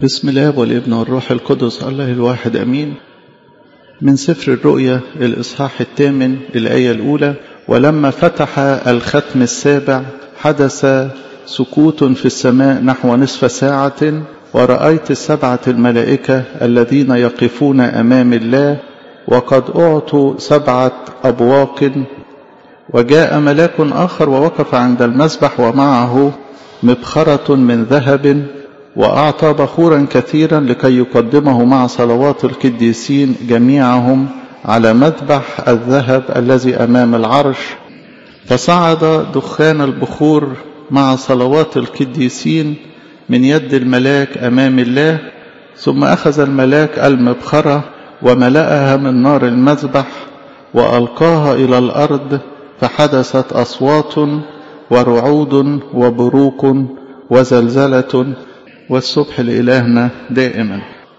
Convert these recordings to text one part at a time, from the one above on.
بسم الله والابن والروح القدس الله الواحد امين من سفر الرؤيا الاصحاح الثامن الايه الاولى ولما فتح الختم السابع حدث سكوت في السماء نحو نصف ساعه ورايت السبعه الملائكه الذين يقفون امام الله وقد اعطوا سبعه ابواق وجاء ملاك اخر ووقف عند المذبح ومعه مبخره من ذهب وأعطى بخورا كثيرا لكي يقدمه مع صلوات القديسين جميعهم على مذبح الذهب الذي أمام العرش فصعد دخان البخور مع صلوات القديسين من يد الملاك أمام الله ثم أخذ الملاك المبخرة وملأها من نار المذبح وألقاها إلى الأرض فحدثت أصوات ورعود وبروق وزلزلة والصبح لإلهنا دائما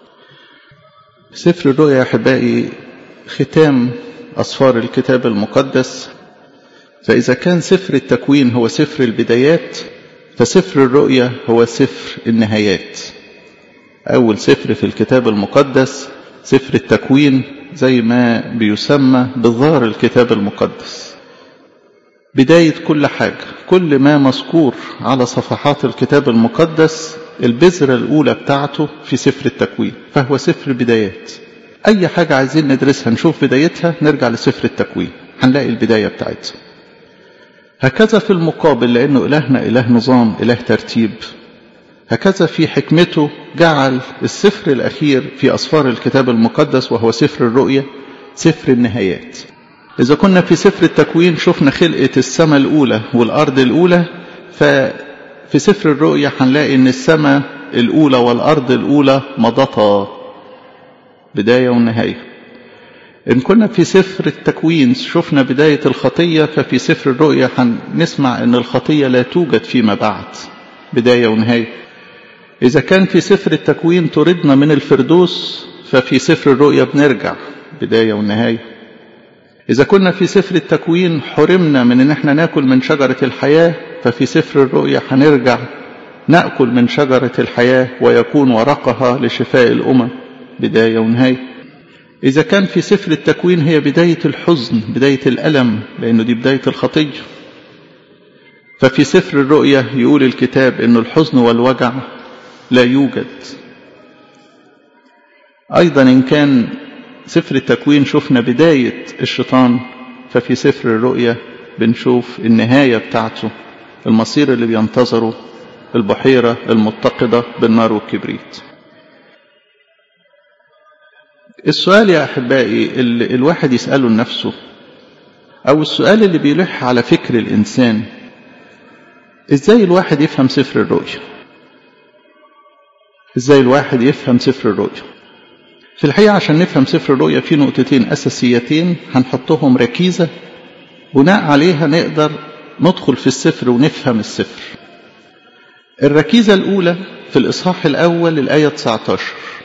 سفر الرؤيا أحبائي ختام أصفار الكتاب المقدس فإذا كان سفر التكوين هو سفر البدايات فسفر الرؤيا هو سفر النهايات أول سفر في الكتاب المقدس سفر التكوين زي ما بيسمى بظهر الكتاب المقدس بداية كل حاجة كل ما مذكور على صفحات الكتاب المقدس البذرة الأولى بتاعته في سفر التكوين فهو سفر بدايات أي حاجة عايزين ندرسها نشوف بدايتها نرجع لسفر التكوين هنلاقي البداية بتاعتها هكذا في المقابل لأنه إلهنا إله نظام إله ترتيب هكذا في حكمته جعل السفر الأخير في أسفار الكتاب المقدس وهو سفر الرؤية سفر النهايات إذا كنا في سفر التكوين شفنا خلقة السماء الأولى والأرض الأولى ففي سفر الرؤيا هنلاقي إن السماء الأولى والأرض الأولى مضتا بداية ونهاية إن كنا في سفر التكوين شفنا بداية الخطية ففي سفر الرؤيا هنسمع إن الخطية لا توجد فيما بعد بداية ونهاية إذا كان في سفر التكوين طردنا من الفردوس ففي سفر الرؤيا بنرجع بداية ونهاية إذا كنا في سفر التكوين حرمنا من إن احنا ناكل من شجرة الحياة ففي سفر الرؤيا هنرجع نأكل من شجرة الحياة ويكون ورقها لشفاء الأمم بداية ونهاية إذا كان في سفر التكوين هي بداية الحزن بداية الألم لأنه دي بداية الخطية ففي سفر الرؤيا يقول الكتاب أن الحزن والوجع لا يوجد أيضا إن كان سفر التكوين شفنا بداية الشيطان ففي سفر الرؤيا بنشوف النهاية بتاعته المصير اللي بينتظره البحيرة المتقدة بالنار والكبريت السؤال يا أحبائي اللي الواحد يسأله لنفسه أو السؤال اللي بيلح على فكر الإنسان إزاي الواحد يفهم سفر الرؤيا إزاي الواحد يفهم سفر الرؤيا في الحقيقة عشان نفهم سفر الرؤيا في نقطتين أساسيتين هنحطهم ركيزة بناء عليها نقدر ندخل في السفر ونفهم السفر الركيزة الأولى في الإصحاح الأول الآية 19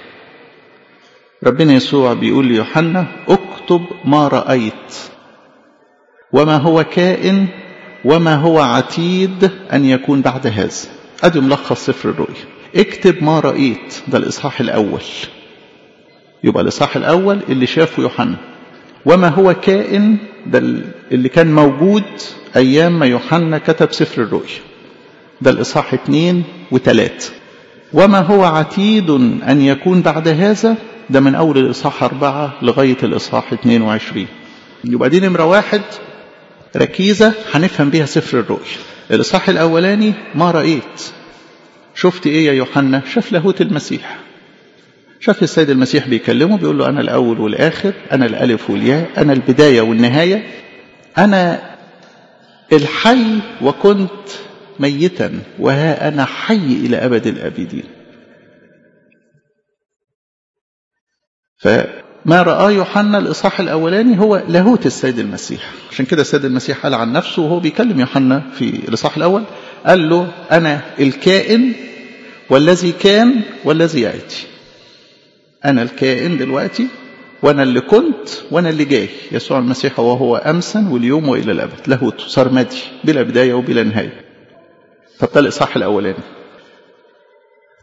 ربنا يسوع بيقول ليوحنا اكتب ما رأيت وما هو كائن وما هو عتيد أن يكون بعد هذا أدي ملخص سفر الرؤيا اكتب ما رأيت ده الإصحاح الأول يبقى الإصحاح الأول اللي شافه يوحنا وما هو كائن ده اللي كان موجود أيام ما يوحنا كتب سفر الرؤيا ده الإصحاح اثنين وثلاثة وما هو عتيد أن يكون بعد هذا ده من أول الإصحاح أربعة لغاية الإصحاح 22 يبقى دي نمرة واحد ركيزة هنفهم بيها سفر الرؤيا الإصحاح الأولاني ما رأيت شفت إيه يا يوحنا شاف لاهوت المسيح شاف السيد المسيح بيكلمه بيقول له أنا الأول والآخر أنا الألف والياء أنا البداية والنهاية أنا الحي وكنت ميتا وها أنا حي إلى أبد الآبدين فما رأى يوحنا الإصحاح الأولاني هو لاهوت السيد المسيح عشان كده السيد المسيح قال عن نفسه وهو بيكلم يوحنا في الإصحاح الأول قال له أنا الكائن والذي كان والذي يأتي أنا الكائن دلوقتي وأنا اللي كنت وأنا اللي جاي يسوع المسيح وهو أمسا واليوم وإلى الأبد لاهوت سرمدي بلا بداية وبلا نهاية فده الإصحاح الأولاني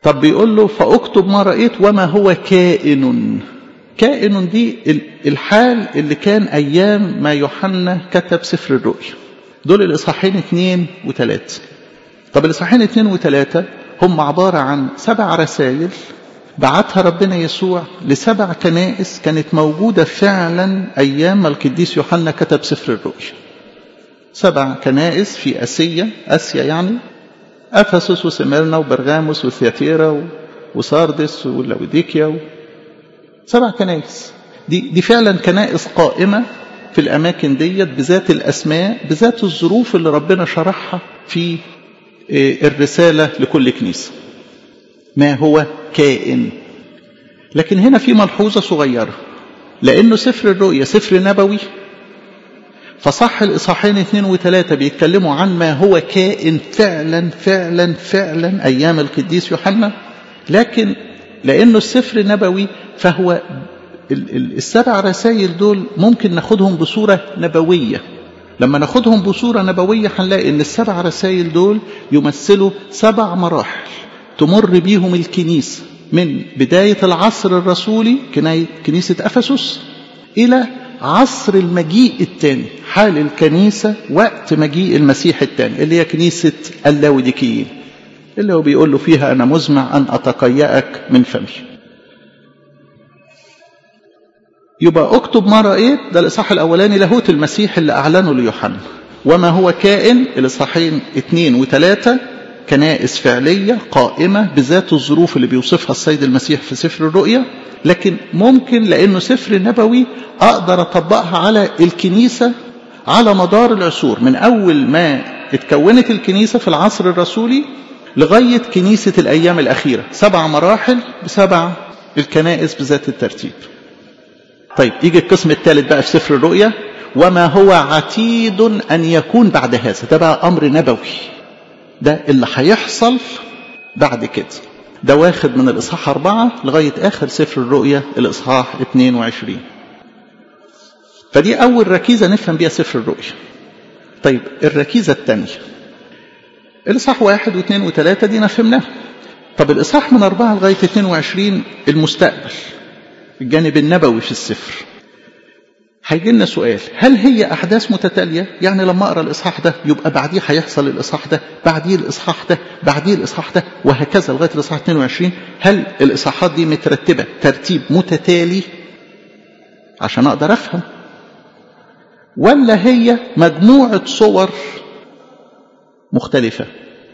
طب بيقول له فاكتب ما رأيت وما هو كائن كائن دي الحال اللي كان أيام ما يوحنا كتب سفر الرؤيا دول الإصحاحين اثنين وثلاثة طب الإصحاحين اثنين وثلاثة هم عبارة عن سبع رسائل بعتها ربنا يسوع لسبع كنائس كانت موجودة فعلا أيام ما القديس يوحنا كتب سفر الرؤيا سبع كنائس في أسيا أسيا يعني أفسس وسميرنا وبرغاموس وثياتيرا وساردس ولوديكيا سبع كنائس دي, دي فعلا كنائس قائمة في الأماكن ديت بذات الأسماء بذات الظروف اللي ربنا شرحها في الرسالة لكل كنيسة ما هو كائن لكن هنا في ملحوظة صغيرة لأنه سفر الرؤيا سفر نبوي فصح الإصحاحين اثنين وثلاثة بيتكلموا عن ما هو كائن فعلا فعلا فعلا أيام القديس يوحنا لكن لأنه السفر نبوي فهو السبع رسائل دول ممكن ناخدهم بصورة نبوية لما ناخدهم بصورة نبوية هنلاقي ان السبع رسائل دول يمثلوا سبع مراحل تمر بيهم الكنيسة من بداية العصر الرسولي كنيسة أفسس إلى عصر المجيء الثاني حال الكنيسة وقت مجيء المسيح الثاني اللي هي كنيسة اللاوديكيين اللي هو بيقول له فيها أنا مزمع أن أتقيأك من فمي يبقى اكتب ما رأيت ده الإصحاح الأولاني لاهوت المسيح اللي أعلنه ليوحنا وما هو كائن الإصحاحين اثنين وثلاثة كنائس فعلية قائمة بذات الظروف اللي بيوصفها السيد المسيح في سفر الرؤيا لكن ممكن لأنه سفر نبوي أقدر أطبقها على الكنيسة على مدار العصور من أول ما اتكونت الكنيسة في العصر الرسولي لغاية كنيسة الأيام الأخيرة سبع مراحل بسبع الكنائس بذات الترتيب طيب يجي القسم الثالث بقى في سفر الرؤيا وما هو عتيد أن يكون بعد هذا ده بقى أمر نبوي ده اللي هيحصل بعد كده ده واخد من الإصحاح أربعة لغاية آخر سفر الرؤيا الإصحاح 22 فدي أول ركيزة نفهم بيها سفر الرؤيا طيب الركيزة الثانية الإصحاح واحد واثنين وثلاثة دي نفهمناها طب الإصحاح من أربعة لغاية 22 المستقبل الجانب النبوي في السفر هيجي لنا سؤال هل هي أحداث متتالية يعني لما أقرأ الإصحاح ده يبقى بعديه هيحصل الإصحاح ده بعديه الإصحاح ده بعديه الإصحاح ده وهكذا لغاية الإصحاح 22 هل الإصحاحات دي مترتبة ترتيب متتالي عشان أقدر أفهم ولا هي مجموعة صور مختلفة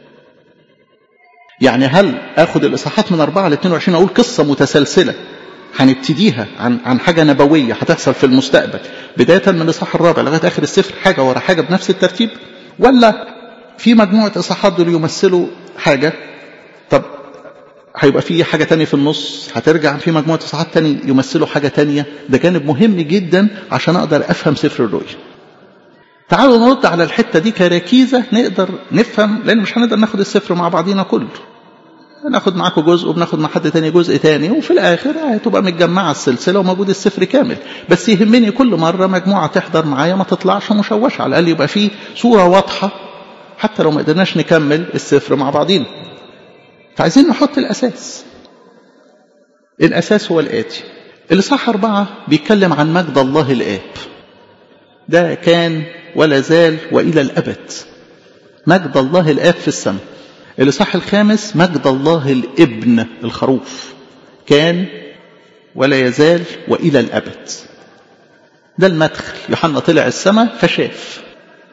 يعني هل اخد الاصحاحات من 4 ل 22 اقول قصه متسلسله هنبتديها عن عن حاجه نبويه هتحصل في المستقبل بدايه من الاصحاح الرابع لغايه اخر السفر حاجه ورا حاجه بنفس الترتيب ولا في مجموعه اصحاحات دول يمثلوا حاجه طب هيبقى في حاجه تانية في النص هترجع في مجموعه اصحاحات تانية يمثلوا حاجه تانية ده جانب مهم جدا عشان اقدر افهم سفر الرؤيا تعالوا نرد على الحته دي كركيزه نقدر نفهم لان مش هنقدر ناخد السفر مع بعضينا كله ناخد معاكم جزء وبناخد مع حد تاني جزء تاني وفي الاخر هتبقى متجمعه السلسله وموجود السفر كامل بس يهمني كل مره مجموعه تحضر معايا ما تطلعش مشوشه على الاقل يبقى في صوره واضحه حتى لو ما قدرناش نكمل السفر مع بعضينا فعايزين نحط الاساس الاساس هو الاتي الاصحاح أربعة بيتكلم عن مجد الله الآب ده كان ولا زال وإلى الأبد مجد الله الآب في السماء الإصحاح الخامس مجد الله الابن الخروف كان ولا يزال وإلى الأبد ده المدخل يوحنا طلع السماء فشاف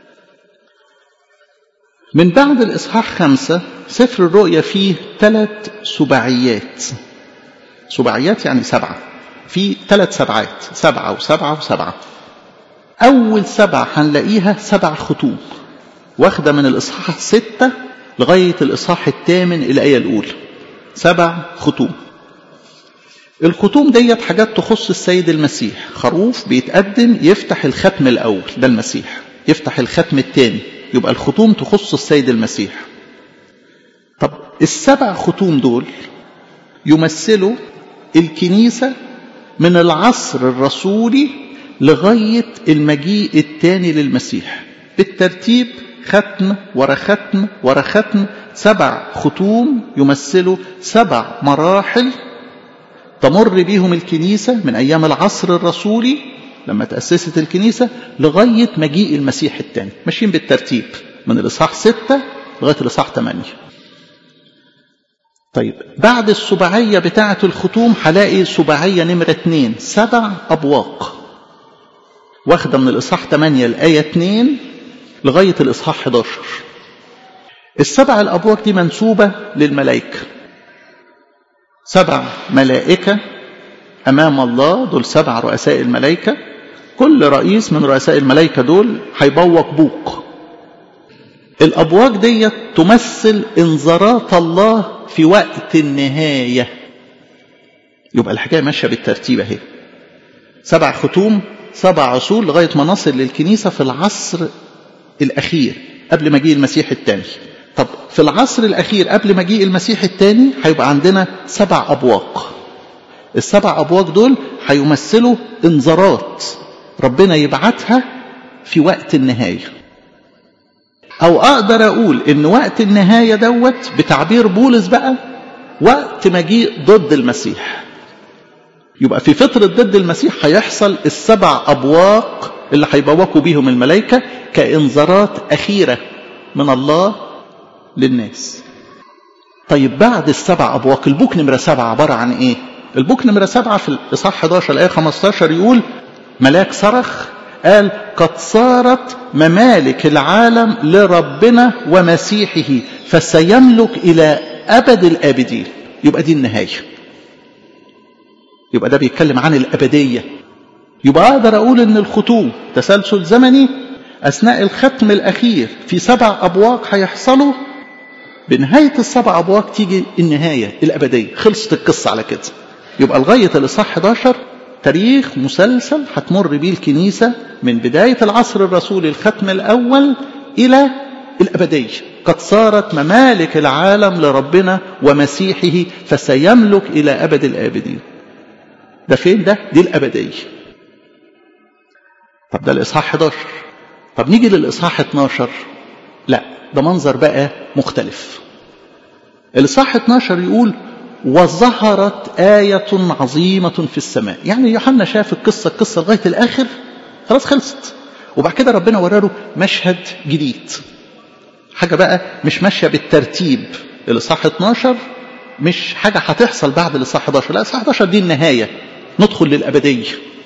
من بعد الإصحاح خمسة سفر الرؤيا فيه ثلاث سباعيات سباعيات يعني سبعة في ثلاث سبعات سبعة وسبعة وسبعة أول سبعة هنلاقيها سبع ختوم واخدة من الإصحاح ستة لغاية الإصحاح الثامن الآية الأولى سبع ختوم الختوم ديت حاجات تخص السيد المسيح خروف بيتقدم يفتح الختم الأول ده المسيح يفتح الختم الثاني يبقى الختوم تخص السيد المسيح طب السبع ختوم دول يمثلوا الكنيسة من العصر الرسولي لغاية المجيء الثاني للمسيح بالترتيب ختم ورا ختم ورا ختم سبع ختوم يمثلوا سبع مراحل تمر بيهم الكنيسة من أيام العصر الرسولي لما تأسست الكنيسة لغاية مجيء المسيح الثاني ماشيين بالترتيب من الإصحاح ستة لغاية الإصحاح ثمانية طيب بعد السباعية بتاعة الختوم هلاقي سباعية نمرة اتنين سبع أبواق واخدة من الإصحاح 8 الآية 2 لغاية الإصحاح 11 السبع الأبواق دي منسوبة للملائكة سبع ملائكة أمام الله دول سبع رؤساء الملائكة كل رئيس من رؤساء الملائكة دول هيبوق بوق الأبواق دي تمثل إنذارات الله في وقت النهاية يبقى الحكاية ماشية بالترتيب اهي سبع ختوم سبع عصور لغاية ما نصل للكنيسة في العصر الأخير قبل مجيء المسيح الثاني طب في العصر الأخير قبل مجيء المسيح الثاني هيبقى عندنا سبع أبواق السبع أبواق دول هيمثلوا إنذارات ربنا يبعتها في وقت النهاية أو أقدر أقول إن وقت النهاية دوت بتعبير بولس بقى وقت مجيء ضد المسيح يبقى في فترة ضد المسيح هيحصل السبع أبواق اللي هيبوقوا بيهم الملائكة كإنذارات أخيرة من الله للناس طيب بعد السبع أبواق البوك نمرة سبعة عبارة عن إيه البوك نمرة سبعة في الإصحاح 11 الآية 15 يقول ملاك صرخ قال قد صارت ممالك العالم لربنا ومسيحه فسيملك إلى أبد الآبدين يبقى دي النهاية يبقى ده بيتكلم عن الأبدية يبقى أقدر أقول إن الختوم تسلسل زمني أثناء الختم الأخير في سبع أبواق هيحصلوا بنهاية السبع أبواق تيجي النهاية الأبدية خلصت القصة على كده يبقى لغاية الإصحاح 11 تاريخ مسلسل هتمر بيه الكنيسة من بداية العصر الرسولي الختم الأول إلى الأبدية قد صارت ممالك العالم لربنا ومسيحه فسيملك إلى أبد الآبدين ده فين ده دي الأبدية طب ده الإصحاح 11 طب نيجي للإصحاح 12 لا ده منظر بقى مختلف الإصحاح 12 يقول وظهرت آية عظيمة في السماء يعني يوحنا شاف القصة القصة لغاية الآخر خلاص خلصت وبعد كده ربنا وراله مشهد جديد حاجة بقى مش ماشية بالترتيب الإصحاح 12 مش حاجة هتحصل بعد الإصحاح 11 لا الإصحاح 11 دي النهاية ندخل للأبدية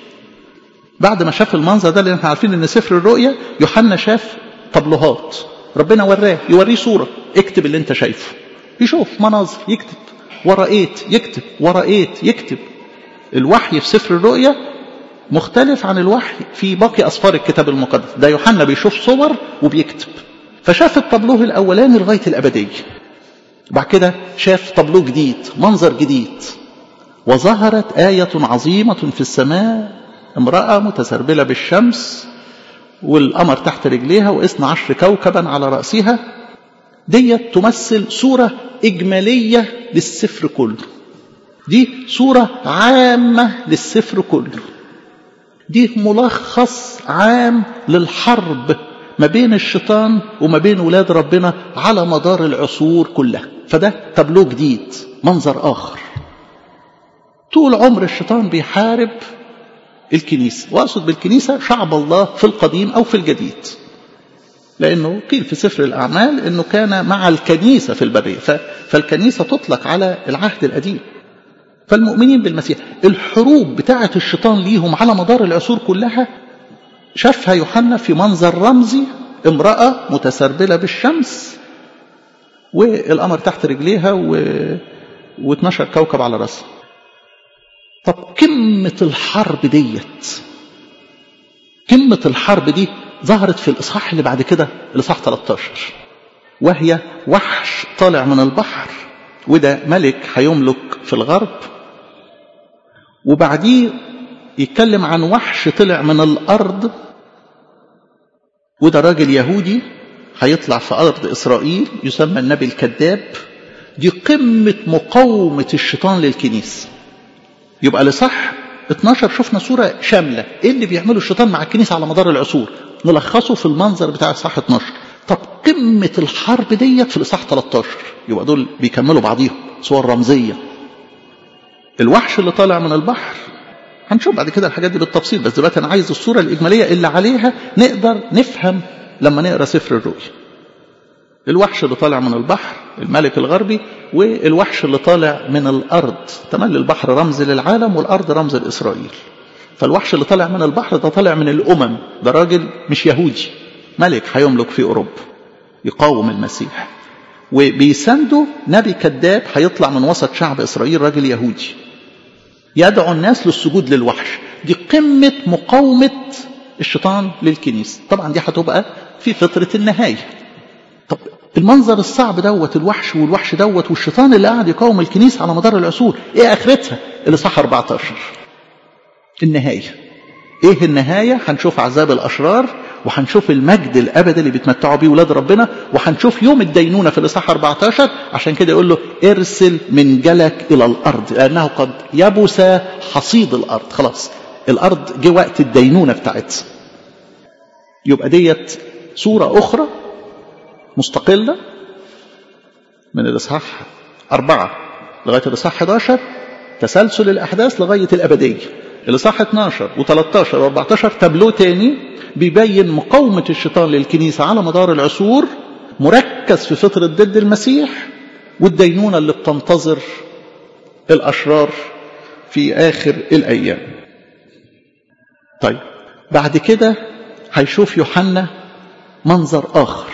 بعد ما شاف المنظر ده اللي احنا عارفين ان سفر الرؤيا يوحنا شاف طبلوهات ربنا وراه يوريه صورة اكتب اللي انت شايفه يشوف مناظر يكتب ورأيت يكتب ورأيت يكتب الوحي في سفر الرؤيا مختلف عن الوحي في باقي أسفار الكتاب المقدس ده يوحنا بيشوف صور وبيكتب فشاف الطبلوه الأولاني لغاية الأبدية بعد كده شاف طبلوه جديد منظر جديد وظهرت آية عظيمة في السماء امرأة متسربلة بالشمس والقمر تحت رجليها واثنى عشر كوكبا على رأسها ديت تمثل صورة إجمالية للسفر كله دي صورة عامة للسفر كله دي ملخص عام للحرب ما بين الشيطان وما بين ولاد ربنا على مدار العصور كلها فده تابلو جديد منظر آخر طول عمر الشيطان بيحارب الكنيسة وأقصد بالكنيسة شعب الله في القديم أو في الجديد لأنه قيل في سفر الأعمال أنه كان مع الكنيسة في البرية فالكنيسة تطلق على العهد القديم فالمؤمنين بالمسيح الحروب بتاعة الشيطان ليهم على مدار العصور كلها شافها يوحنا في منظر رمزي امرأة متسربلة بالشمس والقمر تحت رجليها و... و12 كوكب على راسها طب قمة الحرب ديت قمة الحرب دي ظهرت في الإصحاح اللي بعد كده الإصحاح 13 وهي وحش طالع من البحر وده ملك هيملك في الغرب وبعديه يتكلم عن وحش طلع من الأرض وده راجل يهودي هيطلع في أرض إسرائيل يسمى النبي الكذاب دي قمة مقاومة الشيطان للكنيسة يبقى لصح 12 شفنا صورة شاملة ايه اللي بيعمله الشيطان مع الكنيسة على مدار العصور نلخصه في المنظر بتاع الصح 12 طب قمة الحرب ديت في الإصحاح 13 يبقى دول بيكملوا بعضيهم صور رمزية الوحش اللي طالع من البحر هنشوف بعد كده الحاجات دي بالتفصيل بس دلوقتي أنا عايز الصورة الإجمالية اللي عليها نقدر نفهم لما نقرأ سفر الرؤيا الوحش اللي طالع من البحر الملك الغربي والوحش اللي طالع من الأرض تملي البحر رمز للعالم والأرض رمز لإسرائيل فالوحش اللي طالع من البحر ده طالع من الأمم ده راجل مش يهودي ملك هيملك في أوروبا يقاوم المسيح وبيسنده نبي كذاب هيطلع من وسط شعب إسرائيل راجل يهودي يدعو الناس للسجود للوحش دي قمة مقاومة الشيطان للكنيسة طبعا دي هتبقى في فترة النهاية طب المنظر الصعب دوت الوحش والوحش دوت والشيطان اللي قاعد يقاوم الكنيسة على مدار العصور ايه اخرتها اللي صح 14 النهاية ايه النهاية هنشوف عذاب الاشرار وهنشوف المجد الابدي اللي بيتمتعوا بيه ولاد ربنا وهنشوف يوم الدينونة في الاصحاح 14 عشان كده يقول له ارسل من جلك الى الارض لانه قد يبس حصيد الارض خلاص الارض جه وقت الدينونة بتاعتها يبقى ديت صورة اخرى مستقلة من الإصحاح أربعة لغاية الإصحاح 11 تسلسل الأحداث لغاية الأبدية الإصحاح 12 و13 و14 تابلو تاني بيبين مقاومة الشيطان للكنيسة على مدار العصور مركز في فترة ضد المسيح والدينونة اللي بتنتظر الأشرار في آخر الأيام طيب بعد كده هيشوف يوحنا منظر آخر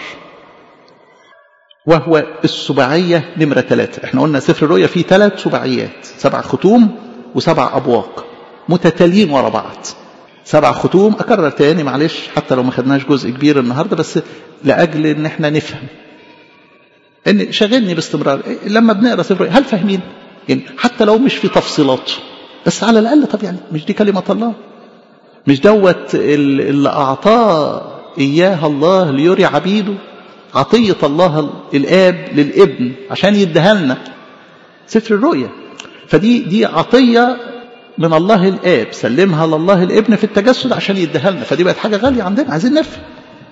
وهو السباعية نمرة ثلاثة احنا قلنا سفر الرؤيا فيه ثلاث سباعيات سبع ختوم وسبع أبواق متتاليين ورا بعض سبع ختوم أكرر تاني معلش حتى لو ما خدناش جزء كبير النهاردة بس لأجل إن احنا نفهم إن شاغلني باستمرار لما بنقرا سفر الرؤيا هل فاهمين؟ يعني حتى لو مش في تفصيلات بس على الأقل طب يعني مش دي كلمة الله مش دوت اللي أعطاه إياها الله ليري عبيده عطية الله الآب للابن عشان يديها لنا سفر الرؤيا فدي دي عطية من الله الآب سلمها لله الابن في التجسد عشان يديها لنا فدي بقت حاجة غالية عندنا عايزين نفهم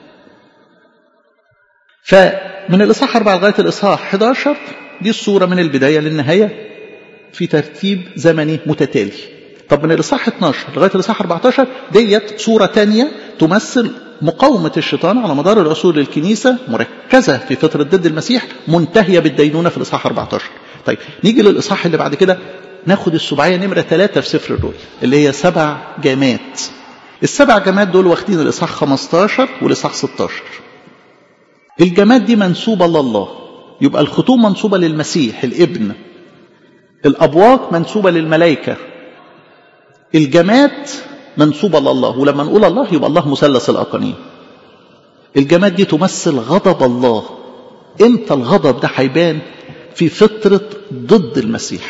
فمن الإصحاح 4 لغاية الإصحاح 11 دي الصورة من البداية للنهاية في ترتيب زمني متتالي طب من الإصحاح 12 لغاية الإصحاح 14 ديت صورة تانية تمثل مقاومة الشيطان على مدار العصور للكنيسة مركزة في فترة ضد المسيح منتهية بالدينونة في الإصحاح 14 طيب نيجي للإصحاح اللي بعد كده ناخد السبعية نمرة ثلاثة في سفر الرؤيا اللي هي سبع جامات السبع جامات دول واخدين الإصحاح 15 والإصحاح 16 الجامات دي منسوبة لله يبقى الختوم منسوبة للمسيح الابن الأبواق منسوبة للملائكة الجامات منسوبة لله ولما نقول الله يبقى الله مثلث الأقانيم الجماد دي تمثل غضب الله امتى الغضب ده هيبان في فترة ضد المسيح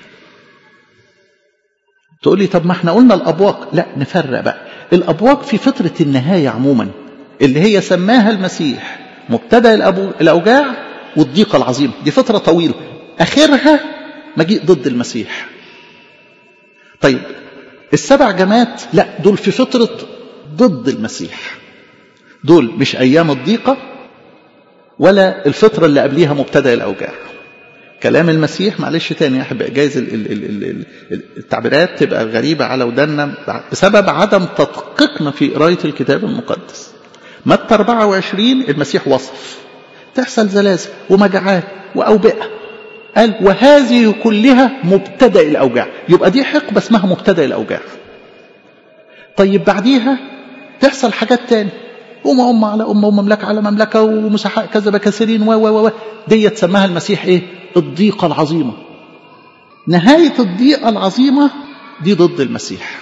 تقول لي طب ما احنا قلنا الأبواق لا نفرق بقى الأبواق في فترة النهاية عموما اللي هي سماها المسيح مبتدأ الأوجاع والضيقة العظيمة دي فترة طويلة آخرها مجيء ضد المسيح طيب السبع جماعات لا دول في فترة ضد المسيح دول مش أيام الضيقة ولا الفترة اللي قبليها مبتدأ الأوجاع كلام المسيح معلش تاني يا أحبائي جايز التعبيرات تبقى غريبة على ودنا بسبب عدم تدقيقنا في قراية الكتاب المقدس متى 24 المسيح وصف تحصل زلازل ومجاعات وأوبئة قال وهذه كلها مبتدأ الأوجاع يبقى دي حقبة اسمها مبتدأ الأوجاع طيب بعديها تحصل حاجات تاني أمة أمة على أمة ومملكة على مملكة ومسحاء كذب كثيرين و و و ديت سماها المسيح إيه؟ الضيقة العظيمة نهاية الضيقة العظيمة دي ضد المسيح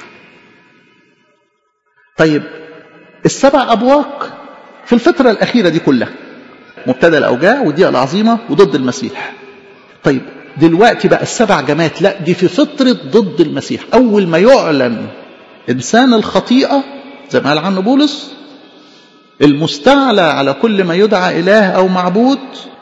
طيب السبع أبواق في الفترة الأخيرة دي كلها مبتدأ الأوجاع والضيقة العظيمة وضد المسيح طيب دلوقتي بقى السبع جماعات لا دي في فترة ضد المسيح أول ما يعلن إنسان الخطيئة زي ما قال عنه بولس المستعلى على كل ما يدعى إله أو معبود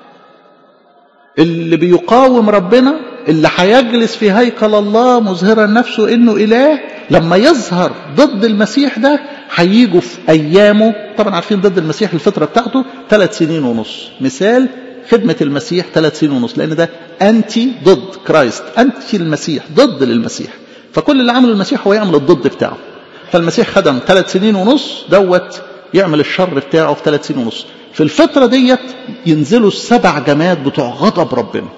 اللي بيقاوم ربنا اللي هيجلس في هيكل الله مظهرا نفسه انه اله لما يظهر ضد المسيح ده هيجوا في أيامه طبعا عارفين ضد المسيح الفترة بتاعته ثلاث سنين ونص مثال خدمة المسيح ثلاث سنين ونص لأن ده أنتي ضد كرايست أنتي المسيح ضد للمسيح فكل اللي عمله المسيح هو يعمل الضد بتاعه فالمسيح خدم ثلاث سنين ونص دوت يعمل الشر بتاعه في ثلاث سنين ونص في الفترة ديت ينزلوا السبع جماد بتوع غضب ربنا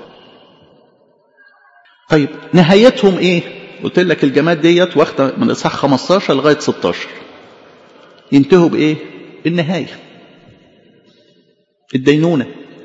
طيب نهايتهم ايه قلت لك الجماد ديت واخده من اصحاح 15 لغايه 16 ينتهوا بايه النهايه الدينونه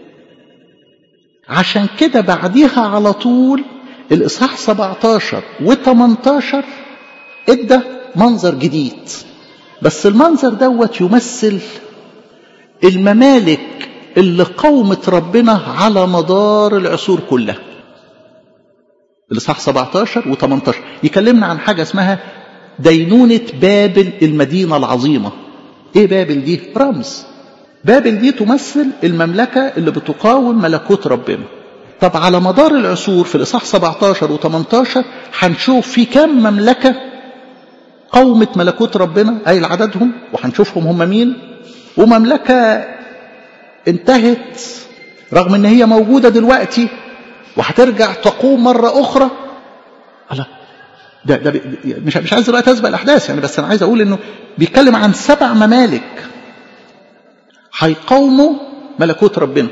عشان كده بعديها على طول الاصحاح 17 و18 ادى منظر جديد بس المنظر دوت يمثل الممالك اللي قومت ربنا على مدار العصور كلها الاصحاح 17 و18 يكلمنا عن حاجه اسمها دينونه بابل المدينه العظيمه ايه بابل دي رمز بابل دي تمثل المملكه اللي بتقاوم ملكوت ربنا طب على مدار العصور في الاصحاح 17 و18 هنشوف في كام مملكه قومت ملكوت ربنا اي عددهم وهنشوفهم هم مين ومملكه انتهت رغم ان هي موجوده دلوقتي وهترجع تقوم مرة أخرى الله ده ده مش مش عايز دلوقتي أسبق الأحداث يعني بس أنا عايز أقول إنه بيتكلم عن سبع ممالك هيقاوموا ملكوت ربنا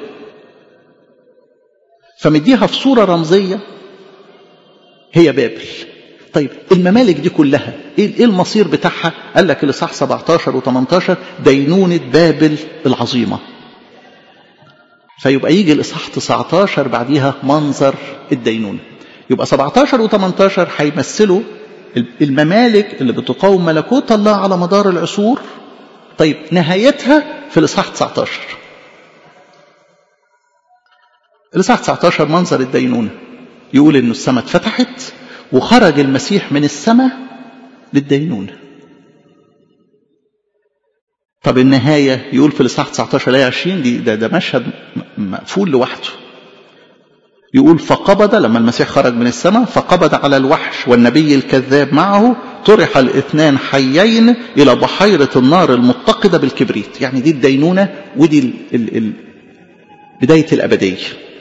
فمديها في صورة رمزية هي بابل طيب الممالك دي كلها ايه المصير بتاعها قال لك الاصحاح 17 و18 دينونة بابل العظيمة فيبقى يجي الاصحاح 19 بعديها منظر الدينونه يبقى 17 و18 هيمثلوا الممالك اللي بتقاوم ملكوت الله على مدار العصور طيب نهايتها في الاصحاح 19 الاصحاح 19 منظر الدينونه يقول انه السماء اتفتحت وخرج المسيح من السماء للدينونه طب النهاية يقول في الإصحاح 19 لا 20 دي ده, ده مشهد مقفول لوحده يقول فقبض لما المسيح خرج من السماء فقبض على الوحش والنبي الكذاب معه طرح الاثنان حيين إلى بحيرة النار المتقدة بالكبريت يعني دي الدينونة ودي ال ال ال بداية الأبدية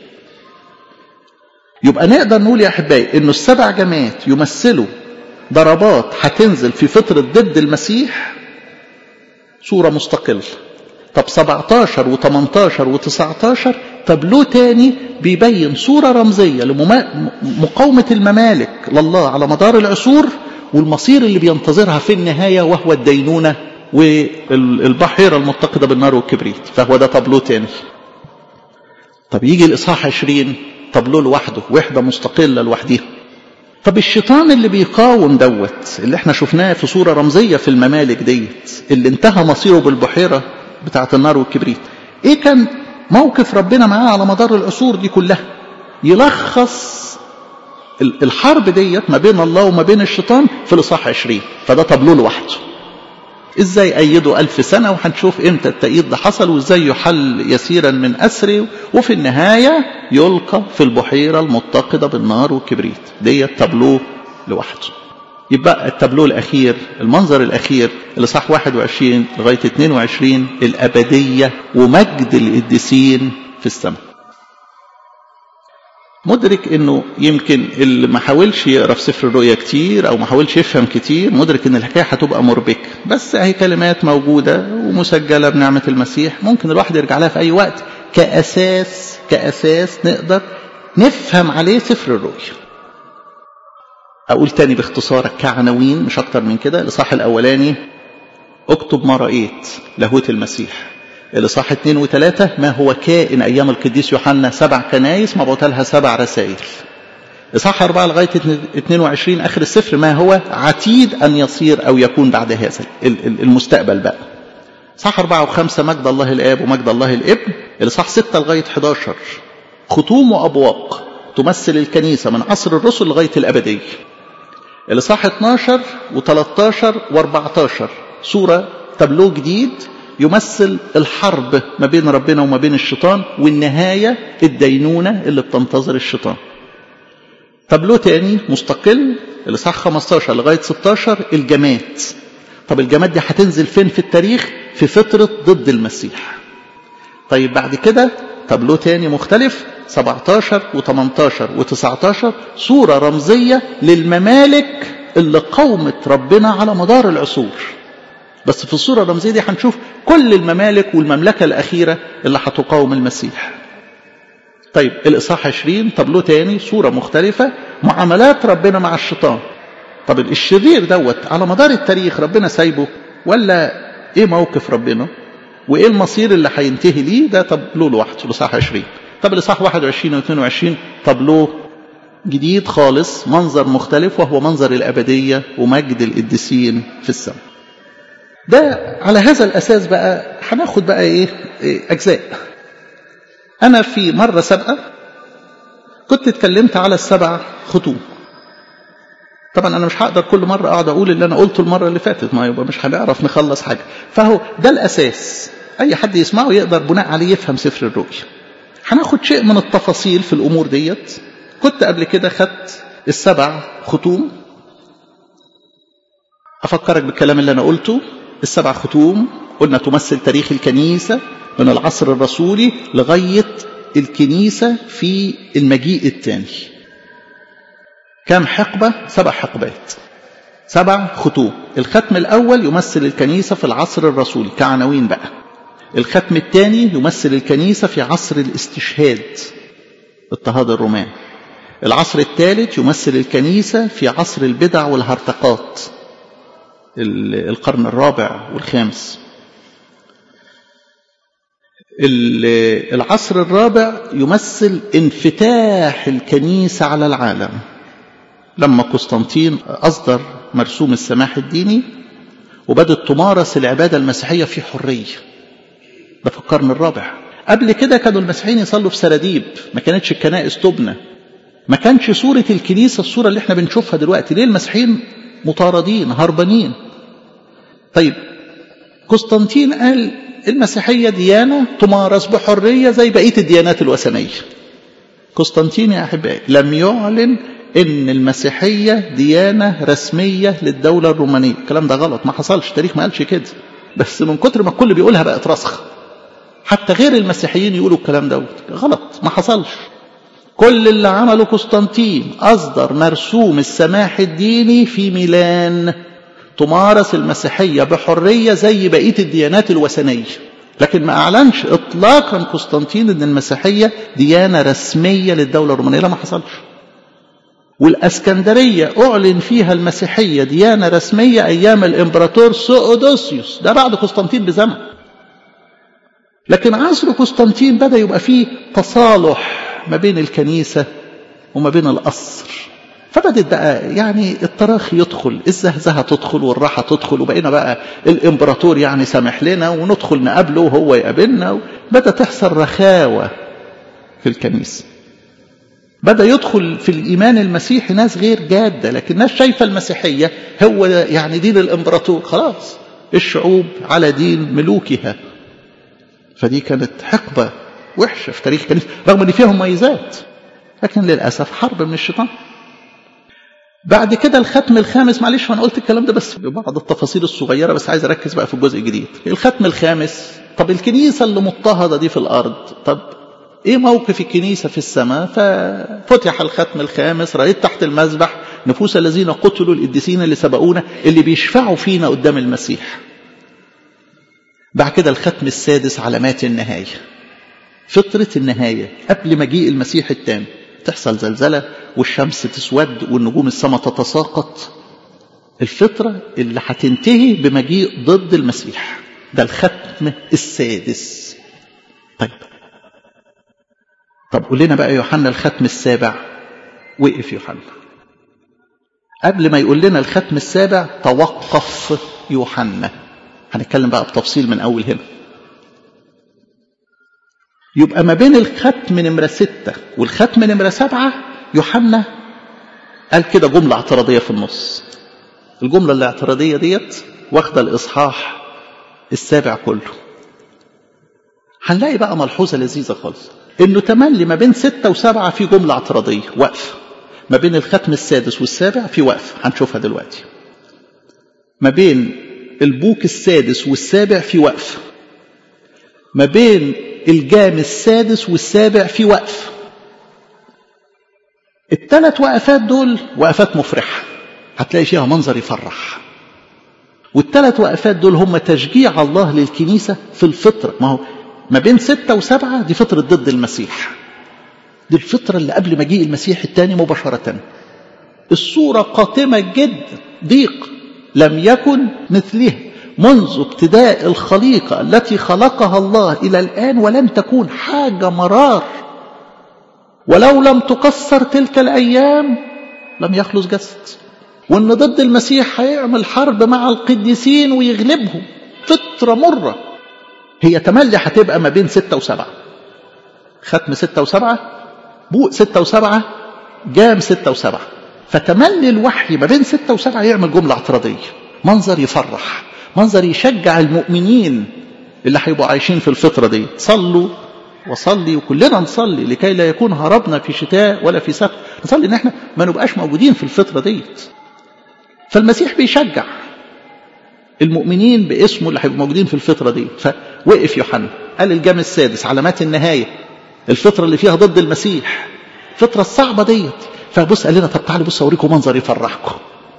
يبقى نقدر نقول يا أحبائي إنه السبع جماعات يمثلوا ضربات هتنزل في فترة ضد المسيح صورة مستقلة طب 17 و18 و19 تابلو تاني بيبين صورة رمزية لمقاومة الممالك لله على مدار العصور والمصير اللي بينتظرها في النهاية وهو الدينونة والبحيرة المتقدة بالنار والكبريت فهو ده تابلو تاني طب يجي الإصحاح 20 تابلو لوحده وحدة مستقلة لوحدها طب الشيطان اللي بيقاوم دوت اللي احنا شفناه في صورة رمزية في الممالك ديت اللي انتهى مصيره بالبحيرة بتاعة النار والكبريت ايه كان موقف ربنا معاه على مدار العصور دي كلها يلخص الحرب ديت ما بين الله وما بين الشيطان في الاصحاح 20 فده تابلو لوحده ازاي ايده ألف سنة وهنشوف امتى التأييد ده حصل وازاي يحل يسيرا من أسره وفي النهاية يلقى في البحيرة المتقدة بالنار والكبريت دي تابلوه لوحده يبقى التابلو الأخير المنظر الأخير اللي صح 21 لغاية 22 الأبدية ومجد القديسين في السماء مدرك انه يمكن اللي ما حاولش يقرا في سفر الرؤيا كتير او ما حاولش يفهم كتير مدرك ان الحكايه هتبقى مربكه بس اهي كلمات موجوده ومسجله بنعمه المسيح ممكن الواحد يرجع لها في اي وقت كاساس كاساس نقدر نفهم عليه سفر الرؤيا اقول تاني باختصار كعناوين مش اكتر من كده الاصحاح الاولاني اكتب ما رايت لاهوت المسيح الإصحاح اثنين وثلاثة ما هو كائن أيام القديس يوحنا سبع كنايس مبعوث لها سبع رسائل إصحاح أربعة لغاية 22 آخر السفر ما هو عتيد أن يصير أو يكون بعد هذا المستقبل بقى إصحاح أربعة وخمسة مجد الله الآب ومجد الله الابن الإصحاح ستة لغاية 11 ختوم وأبواق تمثل الكنيسة من عصر الرسل لغاية الأبدية الإصحاح 12 و13 و14 سورة تابلو جديد يمثل الحرب ما بين ربنا وما بين الشيطان والنهاية الدينونة اللي بتنتظر الشيطان تابلو تاني مستقل الإصحاح 15 لغاية 16 الجمات طب الجماد دي هتنزل فين في التاريخ في فترة ضد المسيح طيب بعد كده تابلو تاني مختلف 17 و18 و19 صورة رمزية للممالك اللي قومت ربنا على مدار العصور بس في الصورة الرمزية دي هنشوف كل الممالك والمملكة الأخيرة اللي هتقاوم المسيح طيب الإصحاح 20 تابلو تاني صورة مختلفة معاملات ربنا مع الشيطان طب الشرير دوت على مدار التاريخ ربنا سايبه ولا ايه موقف ربنا وايه المصير اللي هينتهي ليه ده تابلو لوحده الإصحاح 20 طب الإصحاح 21 و 22 تابلو جديد خالص منظر مختلف وهو منظر الأبدية ومجد القديسين في السماء ده على هذا الأساس بقى هناخد بقى إيه, إيه أجزاء أنا في مرة سابقة كنت اتكلمت على السبع ختوم طبعا أنا مش هقدر كل مرة أقعد أقول اللي أنا قلته المرة اللي فاتت ما يبقى مش هنعرف نخلص حاجة فهو ده الأساس أي حد يسمعه يقدر بناء عليه يفهم سفر الرؤيا هناخد شيء من التفاصيل في الأمور ديت كنت قبل كده خدت السبع ختوم أفكرك بالكلام اللي أنا قلته السبع ختوم قلنا تمثل تاريخ الكنيسة من العصر الرسولي لغاية الكنيسة في المجيء الثاني كم حقبة سبع حقبات سبع ختوم الختم الأول يمثل الكنيسة في العصر الرسولي كعناوين بقى الختم الثاني يمثل الكنيسة في عصر الاستشهاد اضطهاد الرومان العصر الثالث يمثل الكنيسة في عصر البدع والهرطقات القرن الرابع والخامس العصر الرابع يمثل انفتاح الكنيسة على العالم لما قسطنطين أصدر مرسوم السماح الديني وبدت تمارس العبادة المسيحية في حرية ده في القرن الرابع قبل كده كانوا المسيحيين يصلوا في سراديب ما كانتش الكنائس تبنى ما كانش صورة الكنيسة الصورة اللي احنا بنشوفها دلوقتي ليه المسيحيين مطاردين هربانين طيب قسطنطين قال المسيحية ديانة تمارس بحرية زي بقية الديانات الوثنية قسطنطين يا أحبائي لم يعلن إن المسيحية ديانة رسمية للدولة الرومانية الكلام ده غلط ما حصلش التاريخ ما قالش كده بس من كتر ما الكل بيقولها بقت رسخة حتى غير المسيحيين يقولوا الكلام دوت غلط ما حصلش كل اللي عمله قسطنطين أصدر مرسوم السماح الديني في ميلان تمارس المسيحية بحرية زي بقية الديانات الوثنية لكن ما أعلنش إطلاقا قسطنطين أن المسيحية ديانة رسمية للدولة الرومانية لا ما حصلش والأسكندرية أعلن فيها المسيحية ديانة رسمية أيام الإمبراطور سؤدوسيوس ده بعد قسطنطين بزمن لكن عصر قسطنطين بدأ يبقى فيه تصالح ما بين الكنيسة وما بين القصر فبدت بقى يعني التراخي يدخل الزهزهة تدخل والراحة تدخل وبقينا بقى الإمبراطور يعني سامح لنا وندخل نقابله وهو يقابلنا بدأ تحصل رخاوة في الكنيسة بدأ يدخل في الإيمان المسيحي ناس غير جادة لكن ناس شايفة المسيحية هو يعني دين الإمبراطور خلاص الشعوب على دين ملوكها فدي كانت حقبة وحشة في تاريخ الكنيسة رغم أن فيها مميزات لكن للأسف حرب من الشيطان بعد كده الختم الخامس معلش وانا قلت الكلام ده بس ببعض التفاصيل الصغيره بس عايز اركز بقى في الجزء الجديد الختم الخامس طب الكنيسه اللي مضطهده دي في الارض طب ايه موقف الكنيسه في السماء ففتح الختم الخامس رايت تحت المذبح نفوس الذين قتلوا القديسين اللي سبقونا اللي بيشفعوا فينا قدام المسيح بعد كده الختم السادس علامات النهايه فطره النهايه قبل مجيء المسيح الثاني تحصل زلزلة والشمس تسود والنجوم السماء تتساقط الفطرة اللي هتنتهي بمجيء ضد المسيح ده الختم السادس طيب طب قول لنا بقى يوحنا الختم السابع وقف يوحنا قبل ما يقول لنا الختم السابع توقف يوحنا هنتكلم بقى بتفصيل من أول هنا يبقى ما بين الختم نمرة ستة والختم نمرة سبعة يوحنا قال كده جملة اعتراضية في النص الجملة الاعتراضية ديت واخدة الإصحاح السابع كله هنلاقي بقى ملحوظة لذيذة خالص إنه تملي ما بين ستة وسبعة في جملة اعتراضية وقف ما بين الختم السادس والسابع في وقف هنشوفها دلوقتي ما بين البوك السادس والسابع في وقف ما بين الجام السادس والسابع في وقف الثلاث وقفات دول وقفات مفرحة هتلاقي فيها منظر يفرح والثلاث وقفات دول هم تشجيع الله للكنيسة في الفطرة ما هو ما بين ستة وسبعة دي فطرة ضد المسيح دي الفطرة اللي قبل مجيء المسيح الثاني مباشرة الصورة قاتمة جدا ضيق لم يكن مثلها منذ ابتداء الخليقة التي خلقها الله إلى الآن ولم تكون حاجة مرار ولو لم تقصر تلك الأيام لم يخلص جسد وان ضد المسيح هيعمل حرب مع القديسين ويغلبهم فترة مرة هي تملي هتبقى ما بين ستة وسبعة ختم ستة وسبعة بوق ستة وسبعة جام ستة وسبعة فتملي الوحي ما بين ستة وسبعة يعمل جملة اعتراضية منظر يفرح منظر يشجع المؤمنين اللي هيبقوا عايشين في الفترة دي صلوا وصلي وكلنا نصلي لكي لا يكون هربنا في شتاء ولا في سبت نصلي ان احنا ما نبقاش موجودين في الفترة ديت فالمسيح بيشجع المؤمنين باسمه اللي هيبقوا موجودين في الفترة دي فوقف يوحنا قال الجام السادس علامات النهاية الفترة اللي فيها ضد المسيح الفترة الصعبة ديت فبص قال لنا طب تعالوا بص اوريكم منظر يفرحكم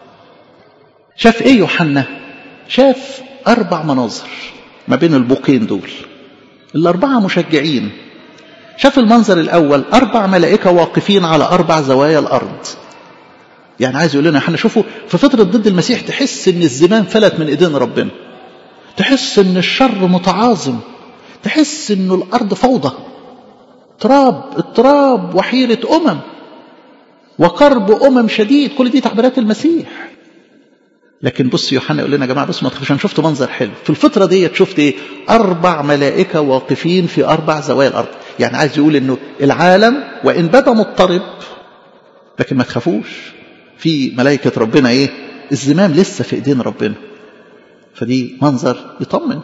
شاف ايه يوحنا شاف اربع مناظر ما بين البوقين دول الاربعه مشجعين شاف المنظر الاول اربع ملائكه واقفين على اربع زوايا الارض يعني عايز يقول لنا احنا شوفوا في فتره ضد المسيح تحس ان الزمان فلت من ايدين ربنا تحس ان الشر متعاظم تحس انه الارض فوضى تراب اضطراب وحيره امم وقرب امم شديد كل دي تعبيرات المسيح لكن بص يوحنا يقول لنا يا جماعه بص ما تخافوش انا شفت منظر حلو في الفتره ديت شفت ايه اربع ملائكه واقفين في اربع زوايا الارض يعني عايز يقول انه العالم وان بدا مضطرب لكن ما تخافوش في ملائكه ربنا ايه الزمام لسه في ايدين ربنا فدي منظر يطمن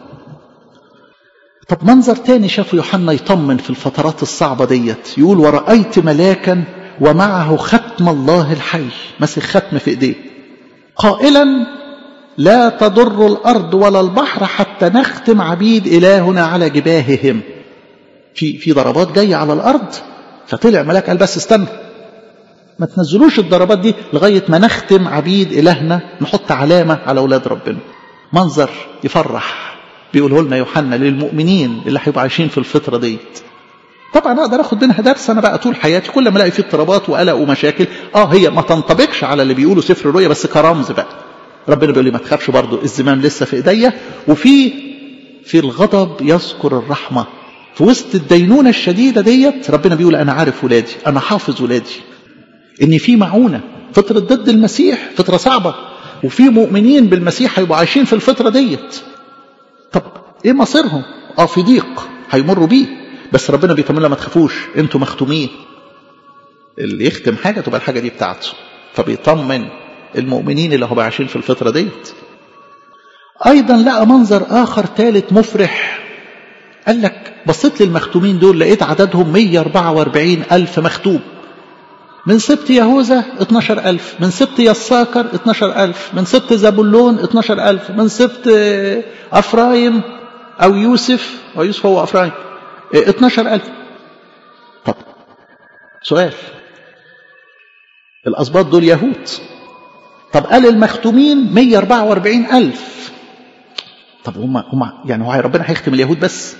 طب منظر تاني شافه يوحنا يطمن في الفترات الصعبه ديت يقول ورأيت ملاكا ومعه ختم الله الحي ماسك ختم في ايديه قائلا لا تضر الارض ولا البحر حتى نختم عبيد الهنا على جباههم في في ضربات جايه على الارض فطلع ملاك قال بس استنى ما تنزلوش الضربات دي لغايه ما نختم عبيد الهنا نحط علامه على اولاد ربنا منظر يفرح بيقوله لنا يوحنا للمؤمنين اللي هيبقوا عايشين في الفتره ديت طبعا اقدر اخد منها درس انا بقى طول حياتي كل ما الاقي فيه اضطرابات وقلق ومشاكل اه هي ما تنطبقش على اللي بيقولوا سفر الرؤيا بس كرمز بقى ربنا بيقول لي ما تخافش برضو الزمام لسه في ايديا وفي في الغضب يذكر الرحمه في وسط الدينونه الشديده ديت ربنا بيقول انا عارف ولادي انا حافظ ولادي ان في معونه فتره ضد المسيح فتره صعبه وفي مؤمنين بالمسيح هيبقوا عايشين في الفتره ديت طب ايه مصيرهم اه في ضيق هيمروا بيه بس ربنا بيطمن ما تخافوش انتوا مختومين اللي يختم حاجه تبقى الحاجه دي بتاعته فبيطمن المؤمنين اللي هم عايشين في الفتره ديت ايضا لقى منظر اخر ثالث مفرح قال لك بصيت للمختومين دول لقيت عددهم 144 ألف مختوم من سبط يهوذا 12000 من سبط يساكر 12000 من سبط زبولون 12000 من سبط أفرايم أو يوسف أو يوسف هو أفرايم 12000 طب سؤال الأسباط دول يهود طب قال المختومين 144000 طب هم هم يعني هو ربنا هيختم اليهود بس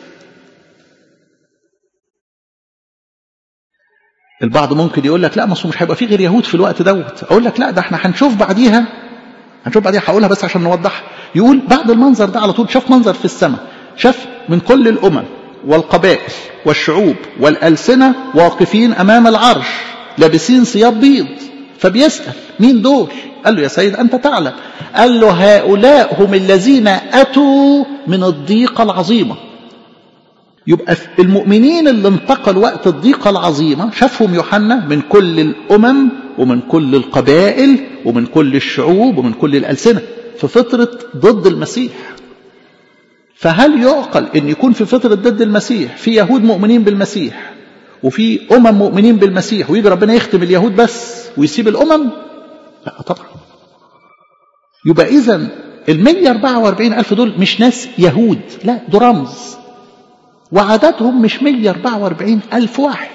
البعض ممكن يقول لك لا ما مش هيبقى في غير يهود في الوقت دوت اقول لك لا ده احنا هنشوف بعديها هنشوف بعديها هقولها بس عشان نوضحها يقول بعد المنظر ده على طول شاف منظر في السماء شاف من كل الامم والقبائل والشعوب والألسنة واقفين أمام العرش لابسين ثياب بيض فبيسأل مين دول قال له يا سيد أنت تعلم قال له هؤلاء هم الذين أتوا من الضيقة العظيمة يبقى المؤمنين اللي انتقلوا وقت الضيقة العظيمة شافهم يوحنا من كل الأمم ومن كل القبائل ومن كل الشعوب ومن كل الألسنة في فترة ضد المسيح فهل يعقل ان يكون في فترة ضد المسيح في يهود مؤمنين بالمسيح وفي امم مؤمنين بالمسيح ويجي ربنا يختم اليهود بس ويسيب الامم لا طبعا يبقى اذا ال 144 ألف دول مش ناس يهود لا ده رمز وعددهم مش 144 ألف واحد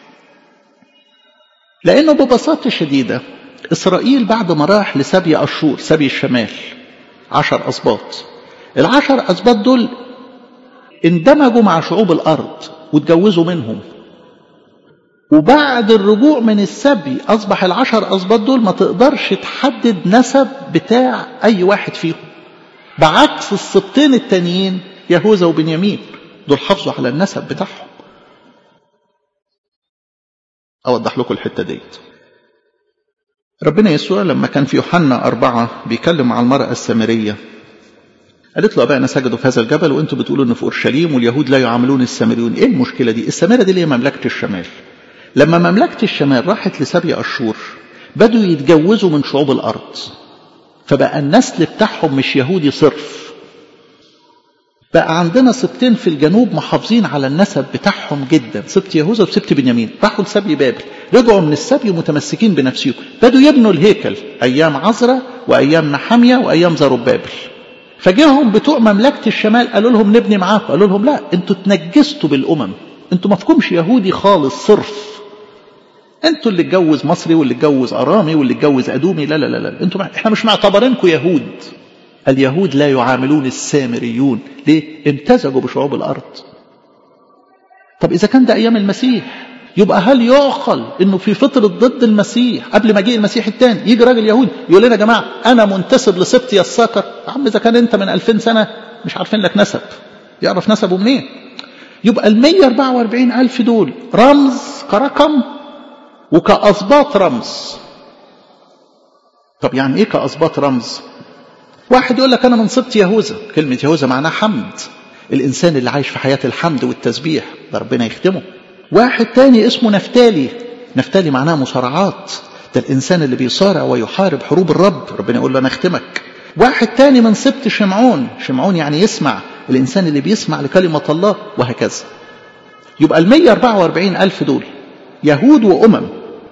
لأنه ببساطة شديدة إسرائيل بعد ما راح لسبي أشور سبي الشمال عشر أسباط العشر أسباط دول اندمجوا مع شعوب الأرض واتجوزوا منهم وبعد الرجوع من السبي أصبح العشر أسباط دول ما تقدرش تحدد نسب بتاع أي واحد فيهم بعكس السبطين التانيين يهوذا وبنيامين دول حافظوا على النسب بتاعهم أوضح لكم الحتة ديت ربنا يسوع لما كان في يوحنا أربعة بيكلم مع المرأة السامرية قالت له أبائنا سجدوا في هذا الجبل وأنتم بتقولوا إن في أورشليم واليهود لا يعاملون السامريون إيه المشكلة دي؟ السامرة دي اللي هي مملكة الشمال لما مملكة الشمال راحت لسبي أشور بدوا يتجوزوا من شعوب الأرض فبقى النسل بتاعهم مش يهودي صرف بقى عندنا سبتين في الجنوب محافظين على النسب بتاعهم جدا سبت يهوذا وسبت بنيامين راحوا لسبي بابل رجعوا من السبي متمسكين بنفسهم بدوا يبنوا الهيكل ايام عزرا وايام نحمية وايام زربابل فجاهم بتوع مملكة الشمال قالوا لهم نبني معاكم قالوا لهم لا انتوا اتنجستوا بالامم انتوا مفهومش يهودي خالص صرف انتوا اللي اتجوز مصري واللي اتجوز ارامي واللي اتجوز ادومي لا لا لا, لا. انتوا احنا مش معتبرينكم يهود اليهود لا يعاملون السامريون ليه امتزجوا بشعوب الارض طب اذا كان ده ايام المسيح يبقى هل يعقل انه في فتره ضد المسيح قبل ما جه المسيح الثاني يجي راجل يهودي يقول لنا يا جماعه انا منتسب لسبط يساكر يا عم اذا كان انت من 2000 سنه مش عارفين لك نسب يعرف نسبه منين يبقى ال 144 ألف دول رمز كرقم وكأسباط رمز طب يعني ايه كأسباط رمز واحد يقول لك انا من سبط يهوذا كلمة يهوذا معناها حمد الانسان اللي عايش في حياة الحمد والتسبيح ده ربنا يخدمه واحد تاني اسمه نفتالي نفتالي معناها مصارعات ده الانسان اللي بيصارع ويحارب حروب الرب ربنا يقول له انا اختمك واحد تاني من سبط شمعون شمعون يعني يسمع الانسان اللي بيسمع لكلمة الله وهكذا يبقى ال 144 ألف دول يهود وأمم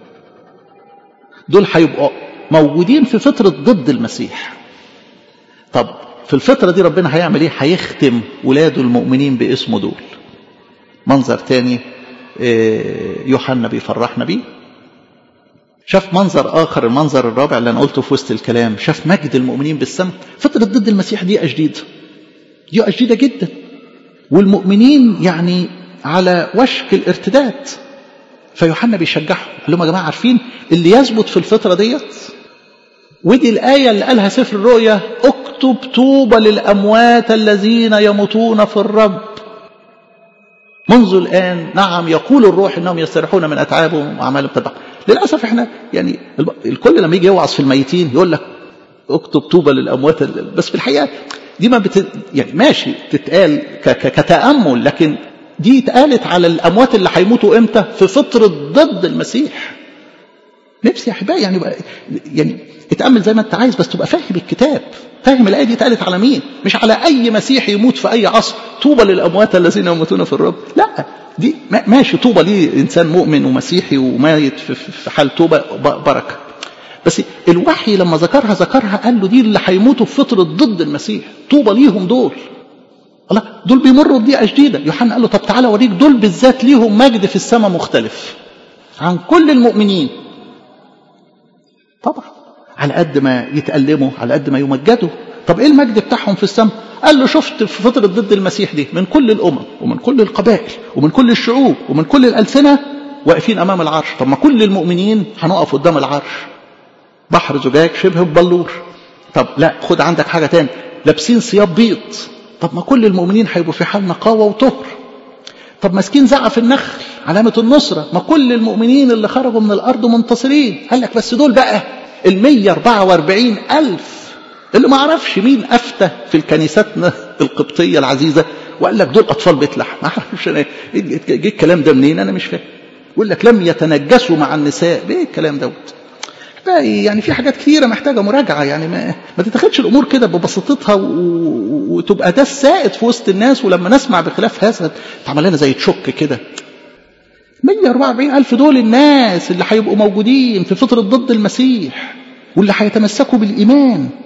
دول هيبقوا موجودين في فترة ضد المسيح طب في الفترة دي ربنا هيعمل ايه هيختم ولاده المؤمنين باسمه دول منظر تاني يوحنا بيفرحنا بيه شاف منظر آخر المنظر الرابع اللي أنا قلته في وسط الكلام شاف مجد المؤمنين بالسماء فترة ضد المسيح دي جديدة دي جديدة جدا والمؤمنين يعني على وشك الارتداد فيوحنا بيشجعهم قال لهم يا جماعة عارفين اللي يثبت في الفترة ديت ودي الآية اللي قالها سفر الرؤيا اكتب طوبى للأموات الذين يموتون في الرب منذ الآن نعم يقول الروح إنهم يستريحون من أتعابهم وأعمالهم تبع للأسف إحنا يعني الكل لما يجي يوعظ في الميتين يقول لك اكتب طوبى للأموات بس في الحقيقة دي ما بت يعني ماشي تتقال ك... ك... كتأمل لكن دي اتقالت على الأموات اللي هيموتوا إمتى في فترة ضد المسيح نفسي يا أحبائي يعني بقى يعني اتأمل زي ما أنت عايز بس تبقى فاهم الكتاب فاهم الآية دي اتقالت على مين مش على أي مسيحي يموت في أي عصر طوبى للأموات الذين يموتون في الرب لا دي ماشي طوبى ليه إنسان مؤمن ومسيحي وميت في حال توبة بركة بس الوحي لما ذكرها ذكرها قال له دي اللي هيموتوا في فترة ضد المسيح طوبى ليهم دول الله دول بيمروا بدقيقة جديدة يوحنا قال له طب تعالى اوريك دول بالذات ليهم مجد في السماء مختلف عن كل المؤمنين طبعا على قد ما يتألموا على قد ما يمجدوا طب ايه المجد بتاعهم في السماء قال له شفت في فترة ضد المسيح دي من كل الأمم ومن كل القبائل ومن كل الشعوب ومن كل الألسنة واقفين أمام العرش طب ما كل المؤمنين هنقف قدام العرش بحر زجاج شبه ببلور طب لا خد عندك حاجة تاني لابسين ثياب بيض طب ما كل المؤمنين هيبقوا في حال نقاوة وطهر طب ماسكين زعف النخل علامة النصرة ما كل المؤمنين اللي خرجوا من الأرض منتصرين قال لك بس دول بقى ال 144 ألف اللي ما عرفش مين أفتى في الكنيستنا القبطية العزيزة وقال لك دول أطفال بيت لحم ما أعرفش أنا جه الكلام ده منين أنا مش فاهم يقول لك لم يتنجسوا مع النساء ايه الكلام دوت يعني في حاجات كثيره محتاجه مراجعه يعني ما, ما تتاخدش الامور كده ببساطتها و... وتبقى ده السائد في وسط الناس ولما نسمع بخلاف هذا تعمل لنا زي تشك كده 144 ألف دول الناس اللي هيبقوا موجودين في فترة ضد المسيح واللي هيتمسكوا بالإيمان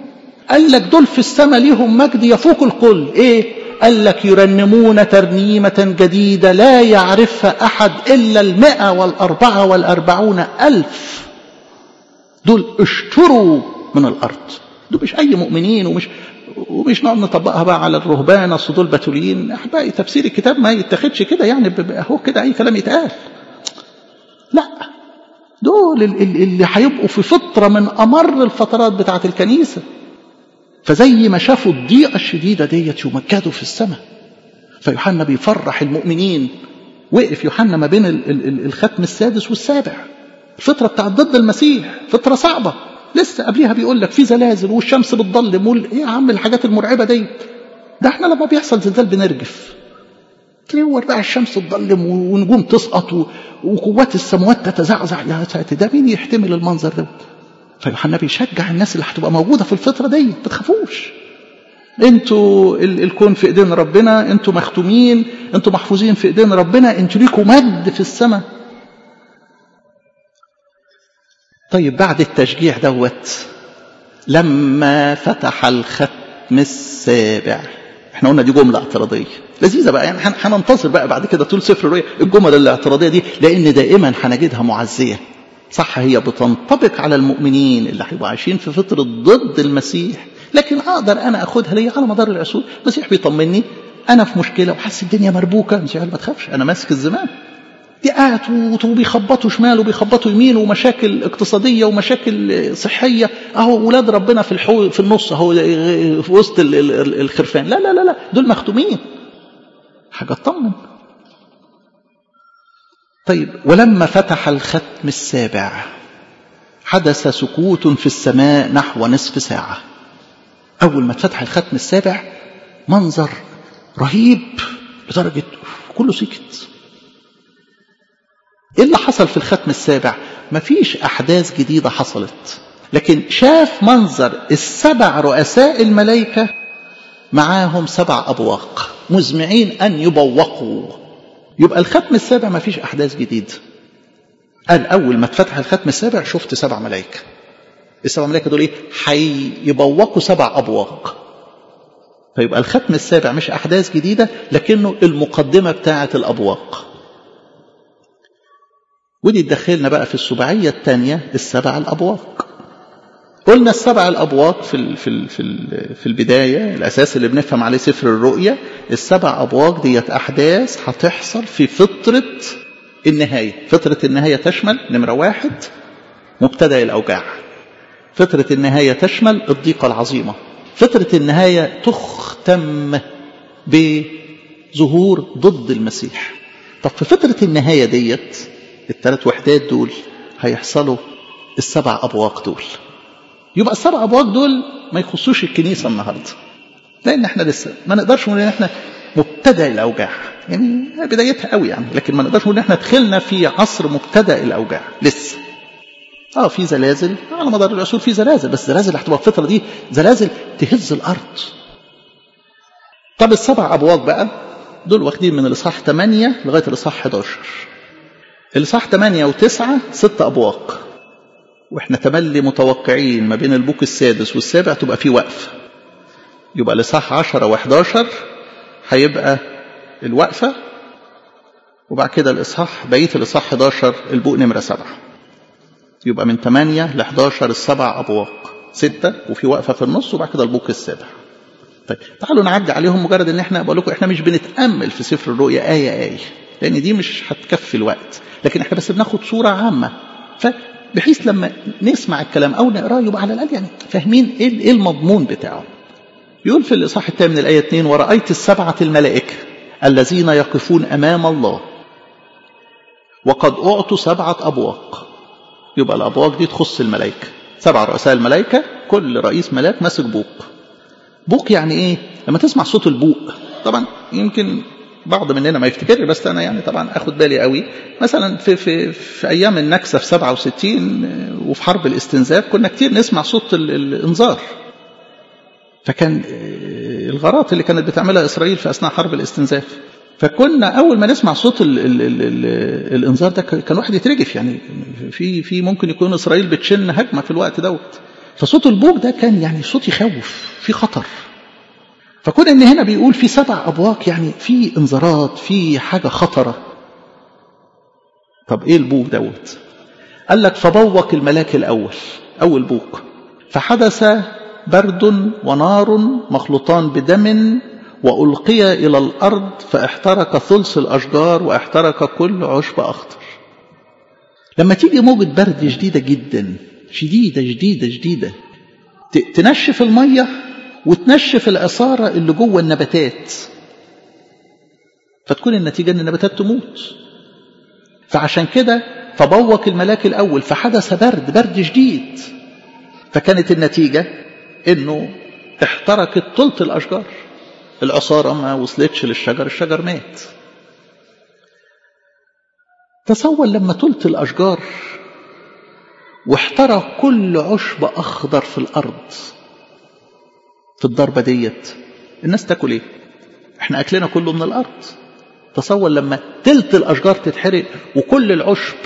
قال لك دول في السماء ليهم مجد يفوق الكل ايه قال لك يرنمون ترنيمة جديدة لا يعرفها أحد إلا المئة والأربعة والأربعون ألف دول اشتروا من الأرض دول مش أي مؤمنين ومش ومش نقعد نطبقها بقى على الرهبان اصل دول بتوليين احبائي تفسير الكتاب ما يتاخدش كده يعني هو كده اي كلام يتقال لا دول اللي هيبقوا في فترة من أمر الفترات بتاعة الكنيسة فزي ما شافوا الضيقة الشديدة ديت يمجدوا في السماء فيوحنا بيفرح المؤمنين وقف يوحنا ما بين الختم السادس والسابع الفترة بتاعت ضد المسيح فترة صعبة لسه قبليها بيقول لك في زلازل والشمس بتضلم وال... ايه يا عم الحاجات المرعبة دي ده احنا لما بيحصل زلزال بنرجف تنور بقى الشمس تضلم ونجوم تسقط و... وقوات السماوات تتزعزع يا ساتر ده مين يحتمل المنظر ده فيوحنا بيشجع الناس اللي هتبقى موجودة في الفترة دي ما تخافوش انتوا ال... الكون في ايدين ربنا انتوا مختومين انتوا محفوظين في ايدين ربنا انتوا ليكوا مجد في السماء طيب بعد التشجيع دوت لما فتح الختم السابع احنا قلنا دي جملة اعتراضية لذيذة بقى يعني هننتظر بقى بعد كده طول سفر الرؤيا الجمل الاعتراضية دي لأن دائما هنجدها معزية صح هي بتنطبق على المؤمنين اللي هيبقوا عايشين في فترة ضد المسيح لكن أقدر أنا أخدها ليا على مدار العصور المسيح بيطمني أنا في مشكلة وحاسس الدنيا مربوكة المسيح ما تخافش أنا ماسك الزمان دي قاعد وبيخبطوا شمال وبيخبطوا يمين ومشاكل اقتصادية ومشاكل صحية اهو ولاد ربنا في الحو في النص اهو في وسط الخرفان لا لا لا لا دول مختومين حاجة تطمن طيب ولما فتح الختم السابع حدث سكوت في السماء نحو نصف ساعة أول ما اتفتح الختم السابع منظر رهيب لدرجة كله سكت ايه اللي حصل في الختم السابع مفيش احداث جديده حصلت لكن شاف منظر السبع رؤساء الملائكه معاهم سبع ابواق مزمعين ان يبوقوا يبقى الختم السابع مفيش احداث جديده قال اول ما اتفتح الختم السابع شفت سبع ملائكه السبع ملائكه دول ايه هيبوقوا سبع ابواق فيبقى الختم السابع مش احداث جديده لكنه المقدمه بتاعه الابواق ودي تدخلنا بقى في السبعية الثانية السبع الأبواق قلنا السبع الأبواق في ال في ال في, ال في البداية الأساس اللي بنفهم عليه سفر الرؤية السبع أبواق ديت أحداث هتحصل في فترة النهاية فترة النهاية تشمل نمرة واحد مبتدأ الأوجاع فترة النهاية تشمل الضيقة العظيمة فترة النهاية تختم بظهور ضد المسيح طب في فترة النهاية ديت الثلاث وحدات دول هيحصلوا السبع أبواق دول يبقى السبع أبواق دول ما يخصوش الكنيسة النهاردة لأن احنا لسه ما نقدرش نقول إن احنا مبتدأ الأوجاع يعني بدايتها قوي يعني لكن ما نقدرش نقول إن احنا دخلنا في عصر مبتدأ الأوجاع لسه اه في زلازل على مدار العصور في زلازل بس زلازل هتبقى في الفترة دي زلازل تهز الأرض طب السبع أبواق بقى دول واخدين من الإصحاح 8 لغاية الإصحاح 11 الإصحاح 8 و9 ست أبواق واحنا تملي متوقعين ما بين البوك السادس والسابع تبقى في وقفة يبقى الإصحاح 10 و11 هيبقى الوقفة وبعد كده الإصحاح بقية الإصحاح 11 البوق نمرة 7 يبقى من 8 ل 11 السبع أبواق ستة وفي وقفة في النص وبعد كده البوك السابع طيب تعالوا نعدي عليهم مجرد ان احنا بقول لكم احنا مش بنتامل في سفر الرؤيا ايه ايه لان دي مش هتكفي الوقت لكن احنا بس بناخد صوره عامه فبحيث لما نسمع الكلام او نقراه يبقى على الاقل يعني فاهمين ايه ايه المضمون بتاعه يقول في الاصحاح الثامن الايه 2 ورايت السبعه الملائكه الذين يقفون امام الله وقد اعطوا سبعه ابواق يبقى الابواق دي تخص الملائكه سبع رؤساء الملائكه كل رئيس ملاك ماسك بوق بوق يعني ايه لما تسمع صوت البوق طبعا يمكن بعض مننا ما يفتكر بس انا يعني طبعا اخد بالي قوي مثلا في في في ايام النكسه في 67 وفي حرب الاستنزاف كنا كتير نسمع صوت الانذار فكان الغارات اللي كانت بتعملها اسرائيل في اثناء حرب الاستنزاف فكنا اول ما نسمع صوت ال ال ال ال الانذار ده كان واحد يترجف يعني في في ممكن يكون اسرائيل بتشن هجمه في الوقت دوت فصوت البوق ده كان يعني صوت يخوف في خطر فكون ان هنا بيقول في سبع ابواق يعني في انذارات في حاجه خطره طب ايه البوق دوت قال لك فبوق الملاك الاول اول بوق فحدث برد ونار مخلوطان بدم والقي الى الارض فاحترق ثلث الاشجار واحترق كل عشب اخضر لما تيجي موجة برد شديدة جدا شديدة شديدة شديدة تنشف المية وتنشف العصارة اللي جوه النباتات فتكون النتيجة ان النباتات تموت فعشان كده فبوق الملاك الاول فحدث برد برد شديد فكانت النتيجة انه احترقت طلت الاشجار العصارة ما وصلتش للشجر الشجر مات تصور لما طلت الاشجار واحترق كل عشب اخضر في الارض في الضربة ديت الناس تاكل ايه احنا اكلنا كله من الارض تصور لما تلت الاشجار تتحرق وكل العشب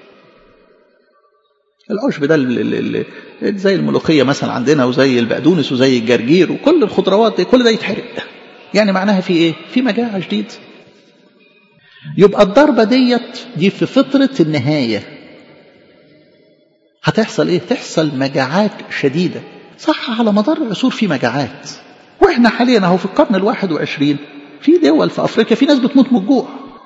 العشب ده اللي زي الملوخية مثلا عندنا وزي البقدونس وزي الجرجير وكل الخضروات دي كل ده يتحرق يعني معناها في ايه في مجاعة شديد يبقى الضربة ديت دي في فترة النهاية هتحصل ايه تحصل مجاعات شديدة صح على مدار العصور في مجاعات واحنا حاليا اهو في القرن الواحد وعشرين في دول في افريقيا في ناس بتموت من الجوع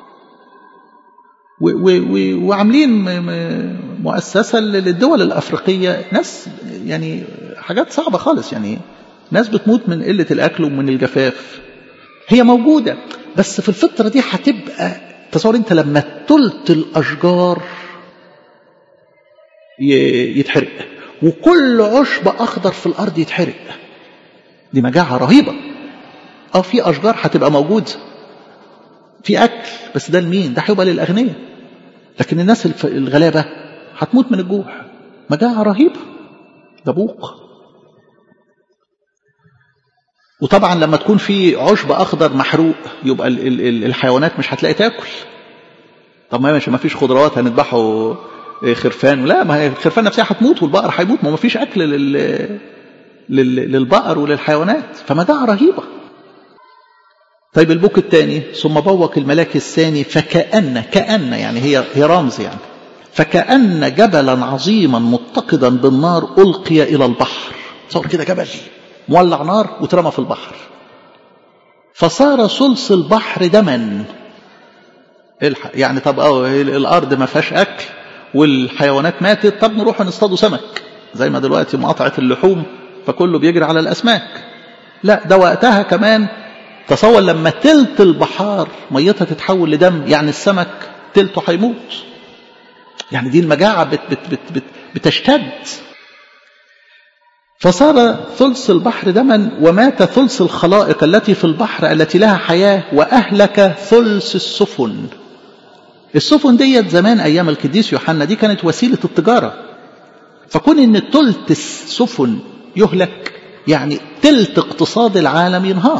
وعاملين مؤسسة للدول الأفريقية ناس يعني حاجات صعبة خالص يعني ناس بتموت من قلة الأكل ومن الجفاف هي موجودة بس في الفترة دي هتبقى تصور انت لما تلت الأشجار يتحرق وكل عشب أخضر في الأرض يتحرق دي مجاعة رهيبة اه في أشجار هتبقى موجودة في أكل بس ده لمين ده هيبقى للأغنياء لكن الناس الغلابة هتموت من الجوع مجاعة رهيبة ده بوق وطبعا لما تكون في عشب أخضر محروق يبقى ال ال الحيوانات مش هتلاقي تاكل طب ما مش ما فيش خضروات هنذبحوا خرفان لا ما هي الخرفان نفسها هتموت والبقر هيموت ما ما فيش أكل لل لل للبقر وللحيوانات فمجاعة رهيبة طيب البوك الثاني ثم بوق الملاك الثاني فكأن كأن يعني هي هي رمز يعني فكأن جبلا عظيما متقدا بالنار ألقي إلى البحر تصور كده جبل مولع نار وترمى في البحر فصار ثلث البحر دما الحق يعني طب اه الارض ما فيهاش اكل والحيوانات ماتت طب نروح نصطادوا سمك زي ما دلوقتي مقاطعه اللحوم فكله بيجري على الاسماك لا ده وقتها كمان تصور لما تلت البحار ميتها تتحول لدم يعني السمك تلته هيموت يعني دي المجاعة بت بت بت بت بتشتد فصار ثلث البحر دما ومات ثلث الخلائق التي في البحر التي لها حياة وأهلك ثلث السفن السفن ديت زمان أيام القديس يوحنا دي كانت وسيلة التجارة فكون إن ثلث السفن يهلك يعني تلت اقتصاد العالم ينهار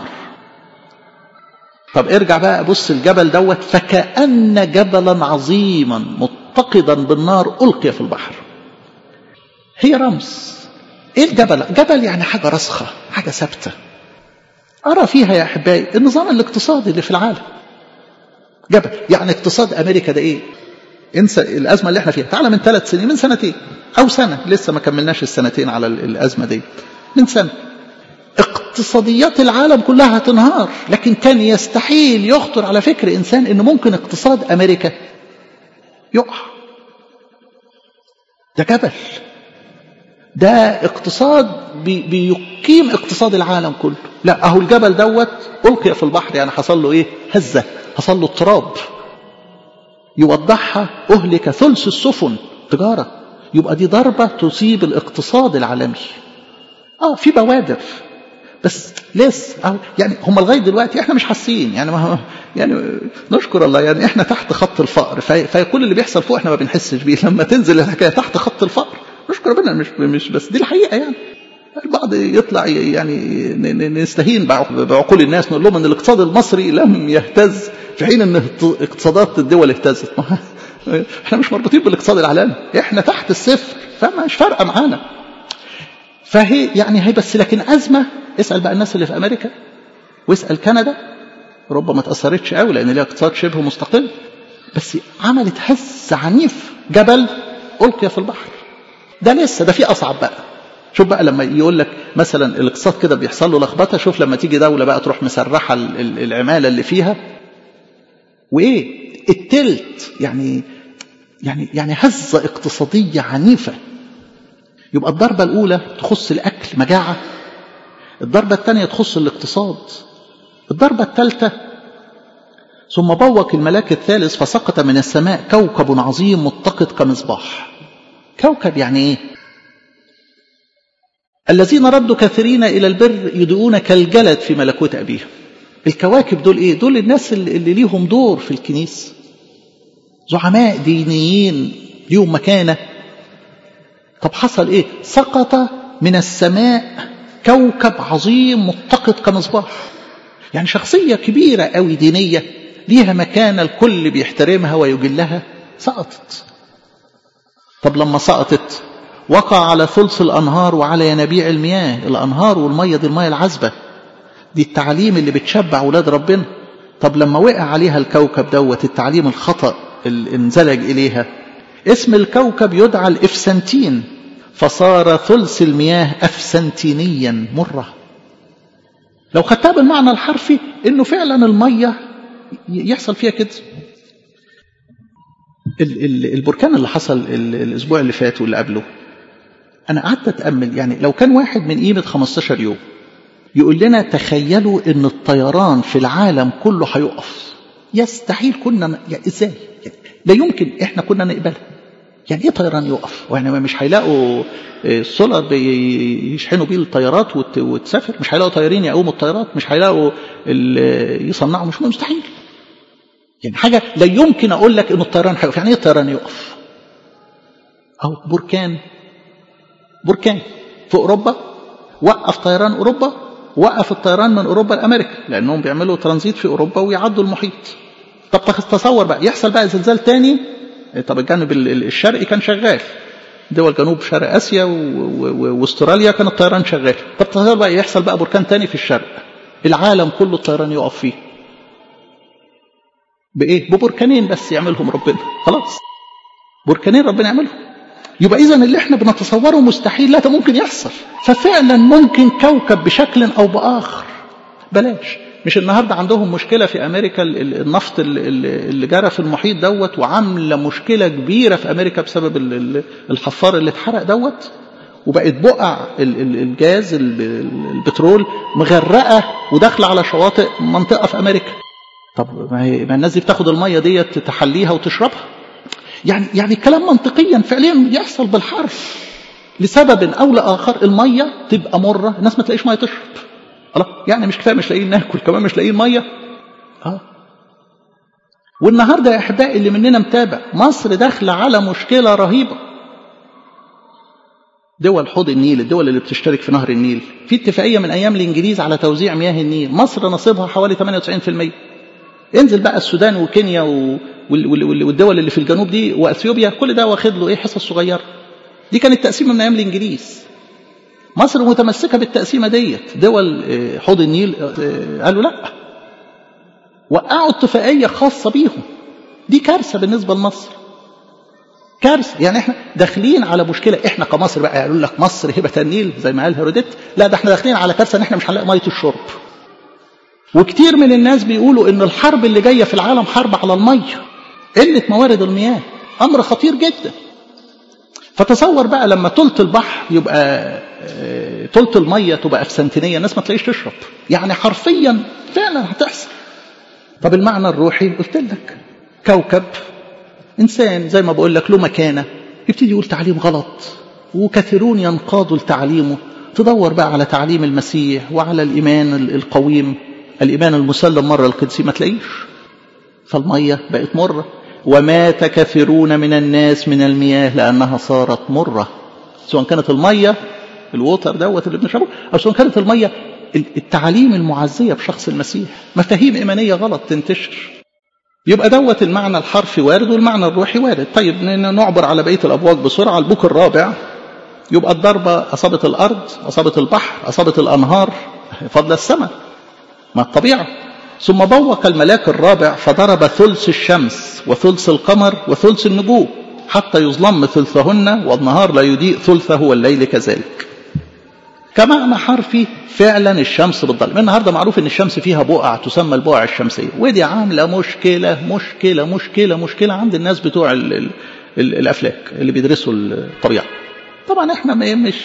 طب ارجع بقى بص الجبل دوت فكأن جبلا عظيما متقدا بالنار ألقي في البحر هي رمز ايه الجبل جبل يعني حاجة رسخة حاجة ثابتة أرى فيها يا أحبائي النظام الاقتصادي اللي في العالم جبل يعني اقتصاد أمريكا ده إيه انسى الأزمة اللي احنا فيها تعالى من ثلاث سنين من سنتين أو سنة لسه ما كملناش السنتين على الأزمة دي من سنة اقتصاديات العالم كلها تنهار لكن كان يستحيل يخطر على فكر إنسان إنه ممكن اقتصاد أمريكا يقع ده جبل ده اقتصاد بي بيقيم اقتصاد العالم كله لا اهو الجبل دوت ألقي في البحر يعني حصل له ايه هزة حصل له اضطراب يوضحها أهلك ثلث السفن تجارة يبقى دي ضربة تصيب الاقتصاد العالمي اه في بوادر بس لسه أهو يعني هم لغايه دلوقتي احنا مش حاسين يعني ما يعني نشكر الله يعني احنا تحت خط الفقر في فكل اللي بيحصل فوق احنا ما بنحسش بيه لما تنزل الحكايه تحت خط الفقر نشكر ربنا مش مش بس دي الحقيقه يعني البعض يطلع يعني نستهين بعقول الناس نقول لهم ان الاقتصاد المصري لم يهتز في حين ان اقتصادات الدول اهتزت احنا مش مربوطين بالاقتصاد العالمي احنا تحت الصفر فمش فارقه معانا فهي يعني هي بس لكن أزمة اسأل بقى الناس اللي في أمريكا واسأل كندا أوروبا ما تأثرتش قوي لأن ليها اقتصاد شبه مستقل بس عملت هز عنيف جبل ألقي في البحر ده لسه ده في أصعب بقى شوف بقى لما يقول لك مثلا الاقتصاد كده بيحصل له لخبطه شوف لما تيجي دوله بقى تروح مسرحه العماله اللي فيها وايه التلت يعني يعني يعني هزه اقتصاديه عنيفه يبقى الضربه الاولى تخص الاكل مجاعه الضربه الثانيه تخص الاقتصاد الضربه الثالثه ثم بوق الملاك الثالث فسقط من السماء كوكب عظيم متقد كمصباح كوكب يعني ايه الذين ردوا كثيرين إلى البر يدعون كالجلد في ملكوت أبيهم الكواكب دول إيه؟ دول الناس اللي ليهم دور في الكنيسة زعماء دينيين ليهم مكانة طب حصل إيه سقط من السماء كوكب عظيم متقد كمصباح يعني شخصية كبيرة أوي دينية ليها مكانة الكل بيحترمها ويجلها سقطت طب لما سقطت وقع على ثلث الأنهار وعلى ينابيع المياه الأنهار والمية دي المية العذبة دي التعليم اللي بتشبع أولاد ربنا طب لما وقع عليها الكوكب دوت التعليم الخطأ اللي انزلج إليها اسم الكوكب يدعى الإفسنتين فصار ثلث المياه أفسنتينيا مرة لو خدتها بالمعنى الحرفي انه فعلا المية يحصل فيها كده البركان اللي حصل الاسبوع اللي فات واللي قبله انا قعدت اتامل يعني لو كان واحد من قيمه 15 يوم يقول لنا تخيلوا ان الطيران في العالم كله هيقف يستحيل كنا يعني ازاي يعني لا يمكن احنا كنا نقبلها يعني ايه طيران يقف يعني مش هيلاقوا سولار بيشحنوا بيه الطيارات وتسافر مش هيلاقوا طيارين يقوموا الطيارات مش هيلاقوا يصنعوا مش مستحيل يعني حاجة لا يمكن أقول لك إن الطيران هيقف يعني إيه الطيران يقف أو بركان بركان في أوروبا وقف طيران أوروبا وقف الطيران من أوروبا لأمريكا لأنهم بيعملوا ترانزيت في أوروبا ويعدوا المحيط طب تصور بقى يحصل بقى زلزال تاني طب الجانب الشرقي كان شغال دول جنوب شرق اسيا واستراليا كان الطيران شغال طب تصور بقى يحصل بقى بركان تاني في الشرق العالم كله الطيران يقف فيه بايه ببركانين بس يعملهم ربنا خلاص بركانين ربنا يعملهم يبقى اذا اللي احنا بنتصوره مستحيل لا ده ممكن يحصل ففعلا ممكن كوكب بشكل او باخر بلاش مش النهارده عندهم مشكله في امريكا النفط اللي جرى في المحيط دوت وعامله مشكله كبيره في امريكا بسبب الحفار اللي اتحرق دوت وبقت بقع الجاز البترول مغرقه وداخله على شواطئ منطقه في امريكا طب ما هي ما الناس دي بتاخد الميه ديت تحليها وتشربها يعني يعني الكلام منطقيا فعليا يحصل بالحرف لسبب او لاخر الميه تبقى مره الناس ما تلاقيش ميه تشرب الله يعني مش كفايه مش لاقيين ناكل كمان مش لاقيين ميه اه والنهارده يا احبائي اللي مننا متابع مصر داخله على مشكله رهيبه دول حوض النيل الدول اللي بتشترك في نهر النيل في اتفاقيه من ايام الانجليز على توزيع مياه النيل مصر نصيبها حوالي 98% انزل بقى السودان وكينيا و... والدول اللي في الجنوب دي واثيوبيا كل ده واخد له ايه حصص صغيره دي كانت تقسيمه من ايام الانجليز مصر متمسكه بالتقسيمه ديت دول حوض النيل قالوا لا وقعوا اتفاقيه خاصه بيهم دي كارثه بالنسبه لمصر كارثه يعني احنا داخلين على مشكله احنا كمصر بقى يقولوا لك مصر هبه النيل زي ما قال هيروديت لا ده احنا داخلين على كارثه ان احنا مش هنلاقي ميه الشرب وكتير من الناس بيقولوا ان الحرب اللي جايه في العالم حرب على الميه قله موارد المياه امر خطير جدا فتصور بقى لما تلت البحر يبقى تلت الميه تبقى افسنتينيه الناس ما تلاقيش تشرب يعني حرفيا فعلا هتحصل طب المعنى الروحي قلت لك كوكب انسان زي ما بقول لك له مكانه يبتدي يقول تعليم غلط وكثيرون ينقادوا لتعليمه تدور بقى على تعليم المسيح وعلى الايمان القويم الايمان المسلم مره القدسي ما تلاقيش فالميه بقت مره ومات كثيرون من الناس من المياه لانها صارت مره سواء كانت الميه الووتر دوت اللي بنشربه او سواء كانت الميه التعاليم المعزيه بشخص المسيح مفاهيم ايمانيه غلط تنتشر يبقى دوت المعنى الحرفي وارد والمعنى الروحي وارد طيب نعبر على بقيه الابواج بسرعه البوك الرابع يبقى الضربة أصابت الأرض أصابت البحر أصابت الأنهار فضل السماء ما الطبيعة ثم بوق الملاك الرابع فضرب ثلث الشمس وثلث القمر وثلث النجوم حتى يظلم ثلثهن والنهار لا يضيء ثلثه والليل كذلك كمعنى حرفي فعلا الشمس بتضلم النهارده معروف ان الشمس فيها بقع تسمى البقع الشمسيه ودي عامله مشكله مشكله مشكله مشكله عند الناس بتوع ال ال ال الافلاك اللي بيدرسوا الطبيعه طبعا احنا مش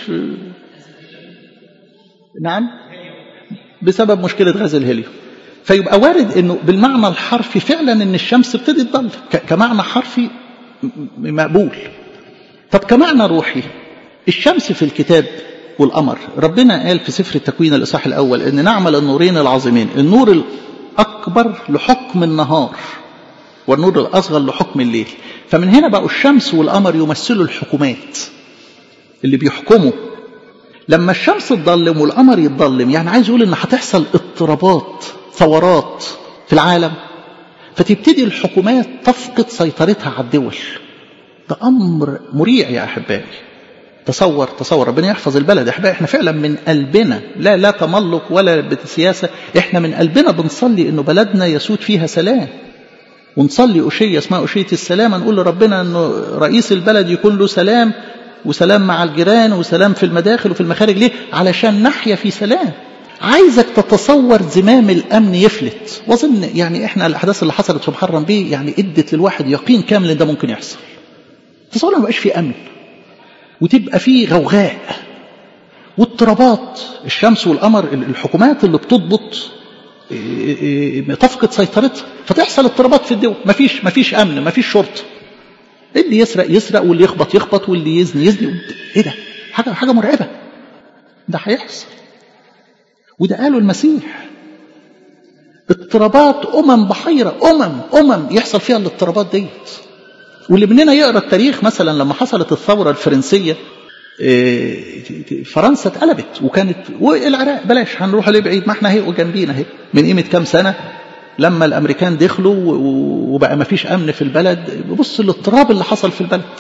نعم بسبب مشكله غاز الهيليوم فيبقى وارد انه بالمعنى الحرفي فعلا ان الشمس ابتدت تضل كمعنى حرفي مقبول طب كمعنى روحي الشمس في الكتاب والقمر ربنا قال في سفر التكوين الإصحاح الأول إن نعمل النورين العظيمين النور الأكبر لحكم النهار والنور الأصغر لحكم الليل فمن هنا بقوا الشمس والقمر يمثلوا الحكومات اللي بيحكموا لما الشمس تضلم والقمر يتضلم يعني عايز يقول إن هتحصل اضطرابات ثورات في العالم فتبتدي الحكومات تفقد سيطرتها على الدول ده أمر مريع يا أحبائي تصور تصور ربنا يحفظ البلد احنا احنا فعلا من قلبنا لا لا تملق ولا بسياسه احنا من قلبنا بنصلي انه بلدنا يسود فيها سلام ونصلي أشية اسمها أشية السلام نقول لربنا أنه رئيس البلد يكون له سلام وسلام مع الجيران وسلام في المداخل وفي المخارج ليه علشان نحيا في سلام عايزك تتصور زمام الأمن يفلت وظن يعني إحنا الأحداث اللي حصلت في محرم بيه يعني ادت للواحد يقين كامل إن ده ممكن يحصل تصور ما بقاش في أمن وتبقى في غوغاء واضطرابات الشمس والقمر الحكومات اللي بتضبط تفقد سيطرتها فتحصل اضطرابات في الدول مفيش مفيش امن مفيش شرطه اللي يسرق يسرق واللي يخبط يخبط واللي يزني يزني ايه ده حاجه حاجه مرعبه ده هيحصل وده قاله المسيح اضطرابات امم بحيره امم امم يحصل فيها الاضطرابات ديت واللي مننا يقرا التاريخ مثلا لما حصلت الثوره الفرنسيه فرنسا اتقلبت وكانت والعراق بلاش هنروح ليه بعيد ما احنا اهي وجنبينا اهي من قيمه كام سنه لما الامريكان دخلوا وبقى ما فيش امن في البلد بص الاضطراب اللي حصل في البلد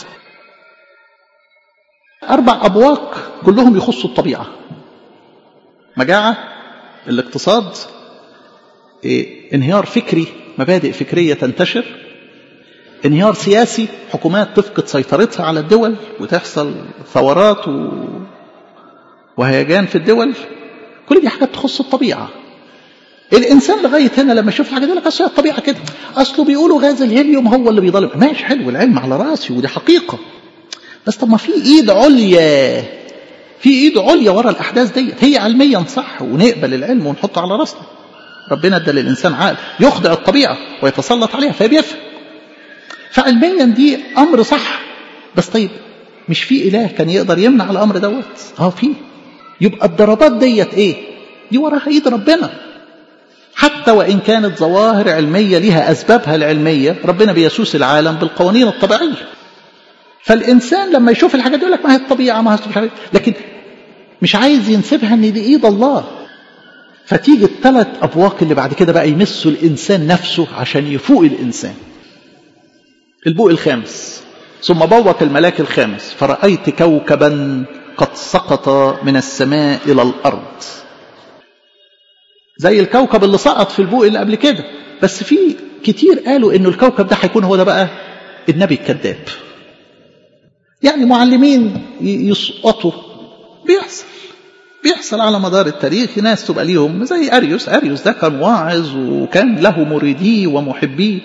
اربع ابواق كلهم يخصوا الطبيعه مجاعه الاقتصاد إيه انهيار فكري مبادئ فكريه تنتشر انهيار سياسي حكومات تفقد سيطرتها على الدول وتحصل ثورات و... وهيجان في الدول كل دي حاجات تخص الطبيعة الإنسان لغاية هنا لما يشوف الحاجة دي لك أصل الطبيعة كده أصله بيقولوا غاز الهيليوم هو اللي بيضلم ماشي حلو العلم على راسي ودي حقيقة بس طب ما في إيد عليا في إيد عليا ورا الأحداث ديت هي علميا صح ونقبل العلم ونحطه على راسنا ربنا ادى للإنسان عقل يخضع الطبيعة ويتسلط عليها فبيفهم فعلميا دي امر صح بس طيب مش في اله كان يقدر يمنع الامر دوت اه في يبقى الضربات ديت ايه دي وراها ايد ربنا حتى وان كانت ظواهر علميه لها اسبابها العلميه ربنا بيسوس العالم بالقوانين الطبيعيه فالانسان لما يشوف الحاجات دي يقول لك ما هي الطبيعه ما هي لكن مش عايز ينسبها ان دي ايد الله فتيجي الثلاث ابواق اللي بعد كده بقى يمسوا الانسان نفسه عشان يفوق الانسان البوق الخامس ثم بوق الملاك الخامس فرأيت كوكبا قد سقط من السماء إلى الأرض زي الكوكب اللي سقط في البوق اللي قبل كده بس في كتير قالوا انه الكوكب ده هيكون هو ده بقى النبي الكذاب يعني معلمين يسقطوا بيحصل بيحصل على مدار التاريخ ناس تبقى ليهم زي اريوس اريوس ده كان واعظ وكان له مريديه ومحبيه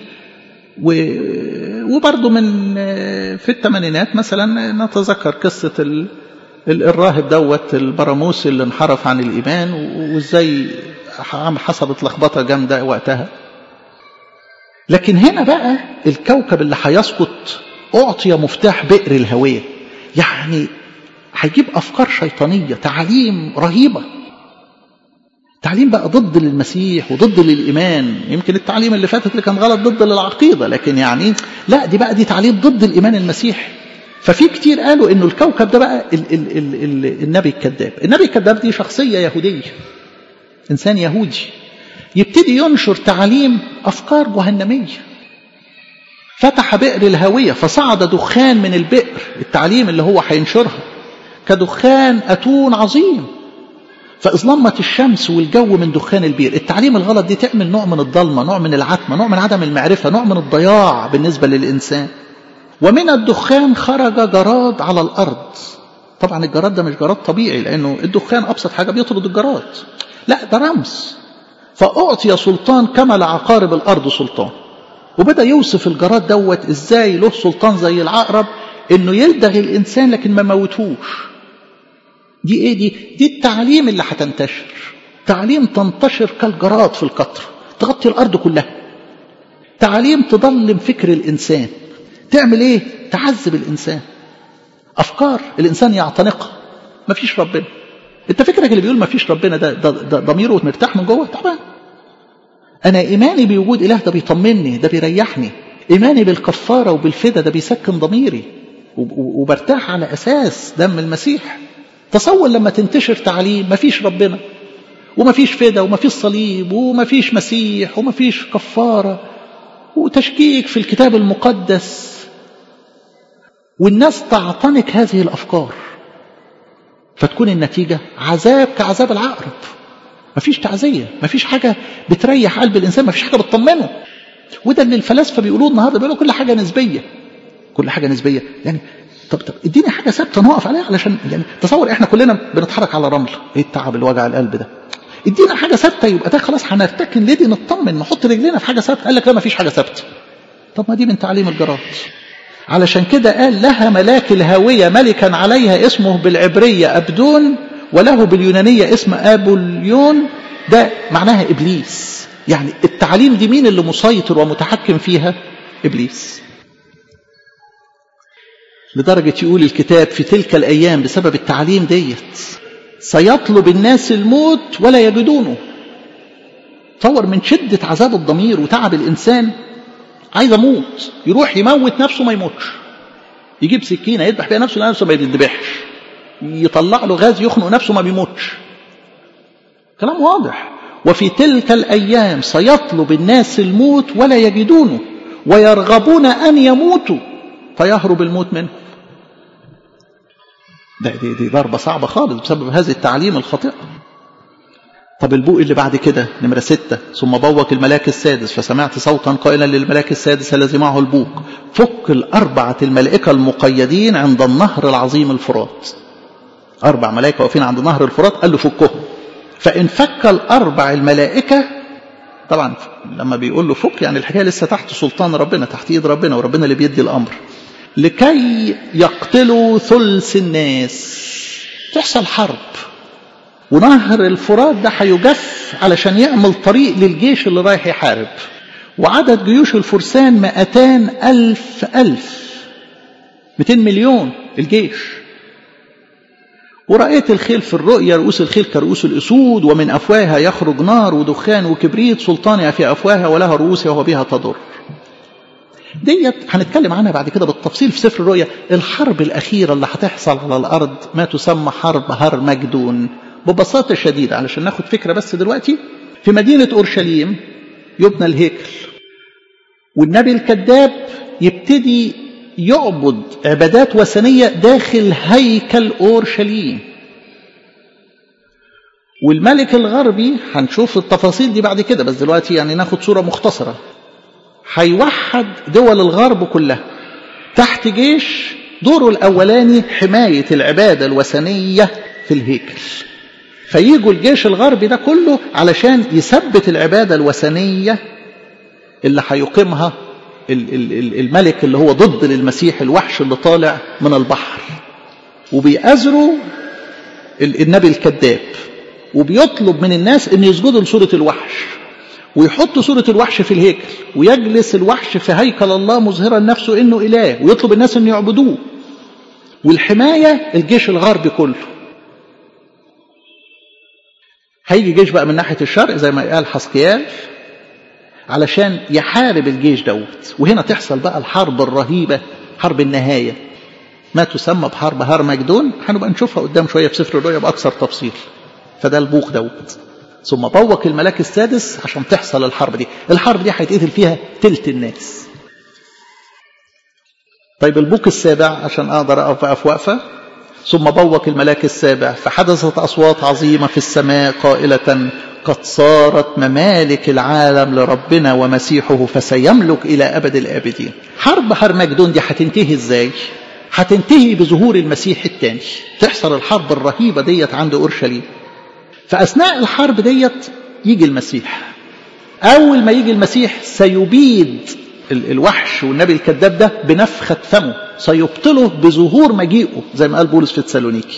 وبرضه من في الثمانينات مثلا نتذكر قصة الراهب دوت البراموس اللي انحرف عن الإيمان وازاي حصلت لخبطة جامدة وقتها لكن هنا بقى الكوكب اللي هيسقط أعطي مفتاح بئر الهوية يعني هيجيب أفكار شيطانية تعاليم رهيبة تعليم بقى ضد للمسيح وضد للإيمان يمكن التعليم اللي فاتت اللي كان غلط ضد للعقيدة لكن يعني لا دي بقى دي تعليم ضد الإيمان المسيحي ففي كتير قالوا انه الكوكب ده بقى ال ال ال ال النبي الكذاب النبي الكذاب دي شخصية يهودية إنسان يهودي يبتدي ينشر تعليم أفكار جهنمية فتح بئر الهوية فصعد دخان من البئر التعليم اللي هو هينشرها كدخان أتون عظيم فإظلمت الشمس والجو من دخان البير التعليم الغلط دي تعمل نوع من الضلمة نوع من العتمة نوع من عدم المعرفة نوع من الضياع بالنسبة للإنسان ومن الدخان خرج جراد على الأرض طبعا الجراد ده مش جراد طبيعي لأنه الدخان أبسط حاجة بيطرد الجراد لا ده رمز فأعطي سلطان كما لعقارب الأرض سلطان وبدأ يوصف الجراد دوت إزاي له سلطان زي العقرب إنه يلدغ الإنسان لكن ما موتوش دي إيه دي؟ دي التعليم اللي هتنتشر تعليم تنتشر كالجراد في القطر تغطي الأرض كلها تعليم تضلم فكر الإنسان تعمل إيه؟ تعذب الإنسان أفكار الإنسان يعتنقها مفيش ربنا انت فكرك اللي بيقول ما فيش ربنا ده, ده, ده ضميره مرتاح من جوه طبعا انا ايماني بوجود اله ده بيطمني ده بيريحني ايماني بالكفاره وبالفدا ده بيسكن ضميري وبرتاح على اساس دم المسيح تصور لما تنتشر تعليم ما فيش ربنا وما فيش فدا وما فيش صليب وما فيش مسيح وما فيش كفاره وتشكيك في الكتاب المقدس والناس تعتنق هذه الافكار فتكون النتيجة عذاب كعذاب العقرب مفيش تعزية مفيش حاجة بتريح قلب الإنسان مفيش حاجة بتطمنه وده اللي الفلاسفة بيقولوه النهاردة بيقولوا كل حاجة نسبية كل حاجة نسبية يعني طب طب اديني حاجة ثابتة نقف عليها علشان يعني تصور احنا كلنا بنتحرك على رمل ايه التعب اللي وجع القلب ده ادينا حاجة ثابتة يبقى ده خلاص هنرتكن ليه نطمن نحط رجلينا في حاجة ثابتة قال لك لا مفيش حاجة ثابتة طب ما دي من تعليم الجراد علشان كده قال لها ملاك الهاوية ملكا عليها اسمه بالعبرية أبدون وله باليونانية اسم أبوليون ده معناها إبليس يعني التعليم دي مين اللي مسيطر ومتحكم فيها إبليس لدرجة يقول الكتاب في تلك الأيام بسبب التعليم ديت سيطلب الناس الموت ولا يجدونه تصور من شدة عذاب الضمير وتعب الإنسان عايز اموت يروح يموت نفسه ما يموتش يجيب سكينه يذبح بيها نفسه نفسه ما يذبحش يطلع له غاز يخنق نفسه ما بيموتش كلام واضح وفي تلك الايام سيطلب الناس الموت ولا يجدونه ويرغبون ان يموتوا فيهرب الموت منهم ده دي, دي ضربه صعبه خالص بسبب هذه التعليم الخاطئه طب البوق اللي بعد كده نمرة ستة ثم بوق الملاك السادس فسمعت صوتا قائلا للملاك السادس الذي معه البوق فك الأربعة الملائكة المقيدين عند النهر العظيم الفرات أربع ملائكة واقفين عند نهر الفرات قال له فكهم فإن فك الأربع الملائكة طبعا لما بيقول له فك يعني الحكاية لسه تحت سلطان ربنا تحت إيد ربنا وربنا اللي بيدي الأمر لكي يقتلوا ثلث الناس تحصل حرب ونهر الفرات ده هيجف علشان يعمل طريق للجيش اللي رايح يحارب وعدد جيوش الفرسان مئتان ألف ألف 200 مليون الجيش ورأيت الخيل في الرؤيا رؤوس الخيل كرؤوس الأسود ومن أفواهها يخرج نار ودخان وكبريت سلطانها في أفواهها ولها رؤوس وهو بها تضر ديت هنتكلم عنها بعد كده بالتفصيل في سفر الرؤيا الحرب الأخيرة اللي هتحصل على الأرض ما تسمى حرب هرمجدون ببساطة شديدة علشان ناخد فكرة بس دلوقتي في مدينة أورشليم يبنى الهيكل والنبي الكذاب يبتدي يعبد عبادات وثنية داخل هيكل أورشليم والملك الغربي هنشوف التفاصيل دي بعد كده بس دلوقتي يعني ناخد صورة مختصرة هيوحد دول الغرب كلها تحت جيش دوره الأولاني حماية العبادة الوثنية في الهيكل فييجوا الجيش الغربي ده كله علشان يثبت العبادة الوثنية اللي هيقيمها الملك اللي هو ضد للمسيح الوحش اللي طالع من البحر وبيأزروا النبي الكذاب وبيطلب من الناس ان يسجدوا لصورة الوحش ويحط صورة الوحش في الهيكل ويجلس الوحش في هيكل الله مظهرا نفسه انه اله ويطلب الناس ان يعبدوه والحماية الجيش الغربي كله هيجي جيش بقى من ناحية الشرق زي ما قال حسقيال علشان يحارب الجيش دوت وهنا تحصل بقى الحرب الرهيبة حرب النهاية ما تسمى بحرب هرمجدون هنبقى نشوفها قدام شوية في سفر الرؤيا بأكثر تفصيل فده البوق دوت ثم بوق الملاك السادس عشان تحصل الحرب دي الحرب دي هيتقتل فيها تلت الناس طيب البوق السابع عشان اقدر اقف اقف وقفه ثم بوق الملاك السابع فحدثت أصوات عظيمة في السماء قائلة قد صارت ممالك العالم لربنا ومسيحه فسيملك إلى أبد الآبدين حرب هرمجدون دي هتنتهي إزاي هتنتهي بظهور المسيح الثاني تحصل الحرب الرهيبة ديت عند أورشليم فأثناء الحرب ديت يجي المسيح أول ما يجي المسيح سيبيد الوحش والنبي الكذاب ده بنفخة فمه سيبطله بظهور مجيئه زي ما قال بولس في تسالونيكي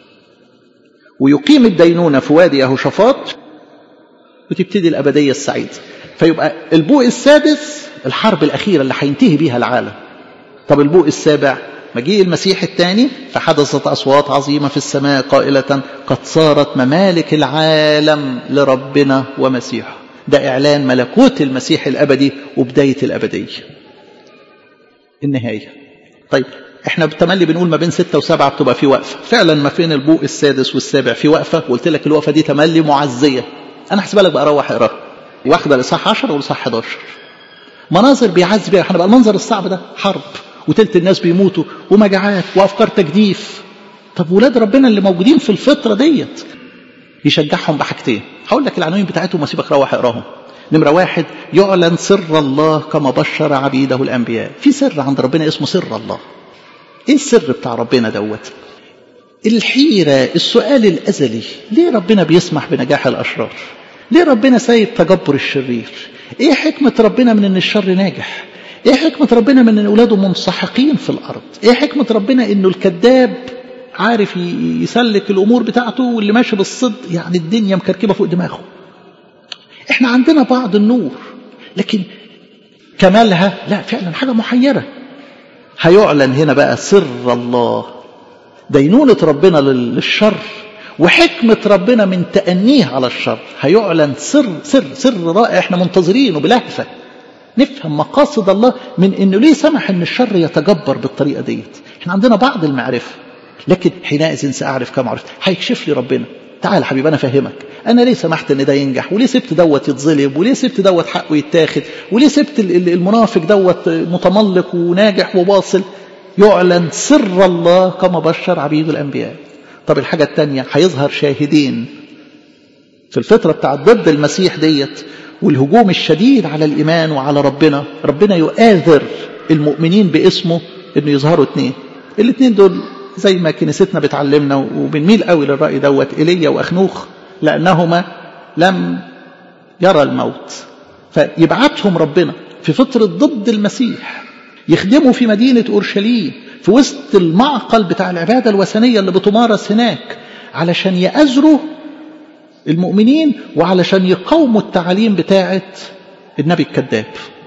ويقيم الدينونة في وادي يهوشافاط وتبتدي الأبدية السعيدة فيبقى البوء السادس الحرب الأخيرة اللي هينتهي بيها العالم طب البوء السابع مجيء المسيح الثاني فحدثت أصوات عظيمة في السماء قائلة قد صارت ممالك العالم لربنا ومسيحه ده إعلان ملكوت المسيح الأبدي وبداية الأبدية النهاية طيب احنا بالتملي بنقول ما بين ستة وسبعة بتبقى في وقفة فعلا ما بين البوء السادس والسابع في وقفة وقلت لك الوقفة دي تملي معزية أنا احسبها لك بقى روح اقراها واخدة الإصحاح 10 والإصحاح 11 مناظر بيعز بيها احنا بقى المنظر الصعب ده حرب وتلت الناس بيموتوا ومجاعات وأفكار تجديف طب ولاد ربنا اللي موجودين في الفترة ديت يشجعهم بحاجتين هقول لك العناوين بتاعتهم واسيبك روح اقراهم نمرة واحد يعلن سر الله كما بشر عبيده الأنبياء في سر عند ربنا اسمه سر الله ايه السر بتاع ربنا دوت الحيرة السؤال الأزلي ليه ربنا بيسمح بنجاح الأشرار ليه ربنا سايب تجبر الشرير ايه حكمة ربنا من ان الشر ناجح ايه حكمة ربنا من ان اولاده منسحقين في الارض ايه حكمة ربنا انه الكذاب عارف يسلك الامور بتاعته واللي ماشي بالصدق يعني الدنيا مكركبه فوق دماغه احنا عندنا بعض النور لكن كمالها لا فعلا حاجه محيره هيعلن هنا بقى سر الله دينونة ربنا للشر وحكمة ربنا من تأنيه على الشر هيعلن سر سر سر رائع احنا منتظرينه بلهفة نفهم مقاصد الله من انه ليه سمح ان الشر يتجبر بالطريقة ديت احنا عندنا بعض المعرفة لكن حينئذ سأعرف كم عرفت هيكشف لي ربنا تعال حبيبي أنا فاهمك أنا ليه سمحت إن ده ينجح وليه سبت دوت يتظلم وليه سبت دوت حقه يتاخد وليه سبت المنافق دوت متملق وناجح وواصل يعلن سر الله كما بشر عبيد الأنبياء طب الحاجة الثانية هيظهر شاهدين في الفترة بتاعت ضد المسيح ديت والهجوم الشديد على الإيمان وعلى ربنا ربنا يؤاذر المؤمنين باسمه إنه يظهروا اثنين الاثنين دول زي ما كنيستنا بتعلمنا وبنميل قوي للرأي دوت إيليا وأخنوخ لأنهما لم يرى الموت فيبعتهم ربنا في فترة ضد المسيح يخدموا في مدينة أورشليم في وسط المعقل بتاع العبادة الوثنية اللي بتمارس هناك علشان يأزروا المؤمنين وعلشان يقاوموا التعاليم بتاعة النبي الكذاب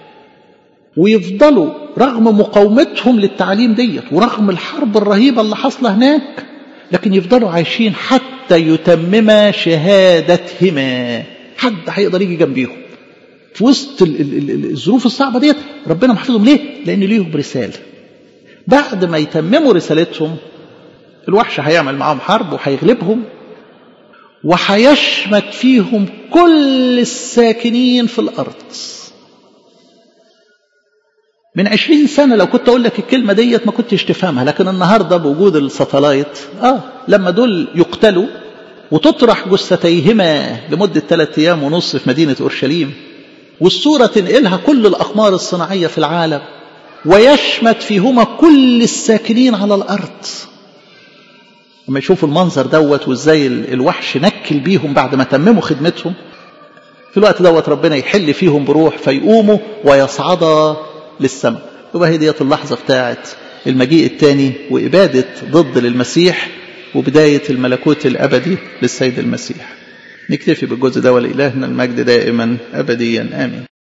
ويفضلوا رغم مقاومتهم للتعليم ديت ورغم الحرب الرهيبة اللي حاصلة هناك لكن يفضلوا عايشين حتى يتمما شهادتهما حد هيقدر يجي جنبيهم في وسط الظروف الصعبة ديت ربنا محفظهم ليه؟ لأن ليهم رسالة بعد ما يتمموا رسالتهم الوحش هيعمل معاهم حرب وهيغلبهم وهيشمت فيهم كل الساكنين في الأرض من عشرين سنة لو كنت أقول لك الكلمة ديت ما كنتش تفهمها لكن النهاردة بوجود الساتلايت آه لما دول يقتلوا وتطرح جثتيهما لمدة ثلاثة أيام ونص في مدينة أورشليم والصورة تنقلها كل الأقمار الصناعية في العالم ويشمت فيهما كل الساكنين على الأرض لما يشوفوا المنظر دوت وازاي الوحش نكل بيهم بعد ما تمموا خدمتهم في الوقت دوت ربنا يحل فيهم بروح فيقوموا ويصعدا للسماء يبقى هي ديت اللحظة بتاعت المجيء الثاني وإبادة ضد للمسيح وبداية الملكوت الأبدي للسيد المسيح نكتفي بالجزء ده ولإلهنا المجد دائما أبديا آمين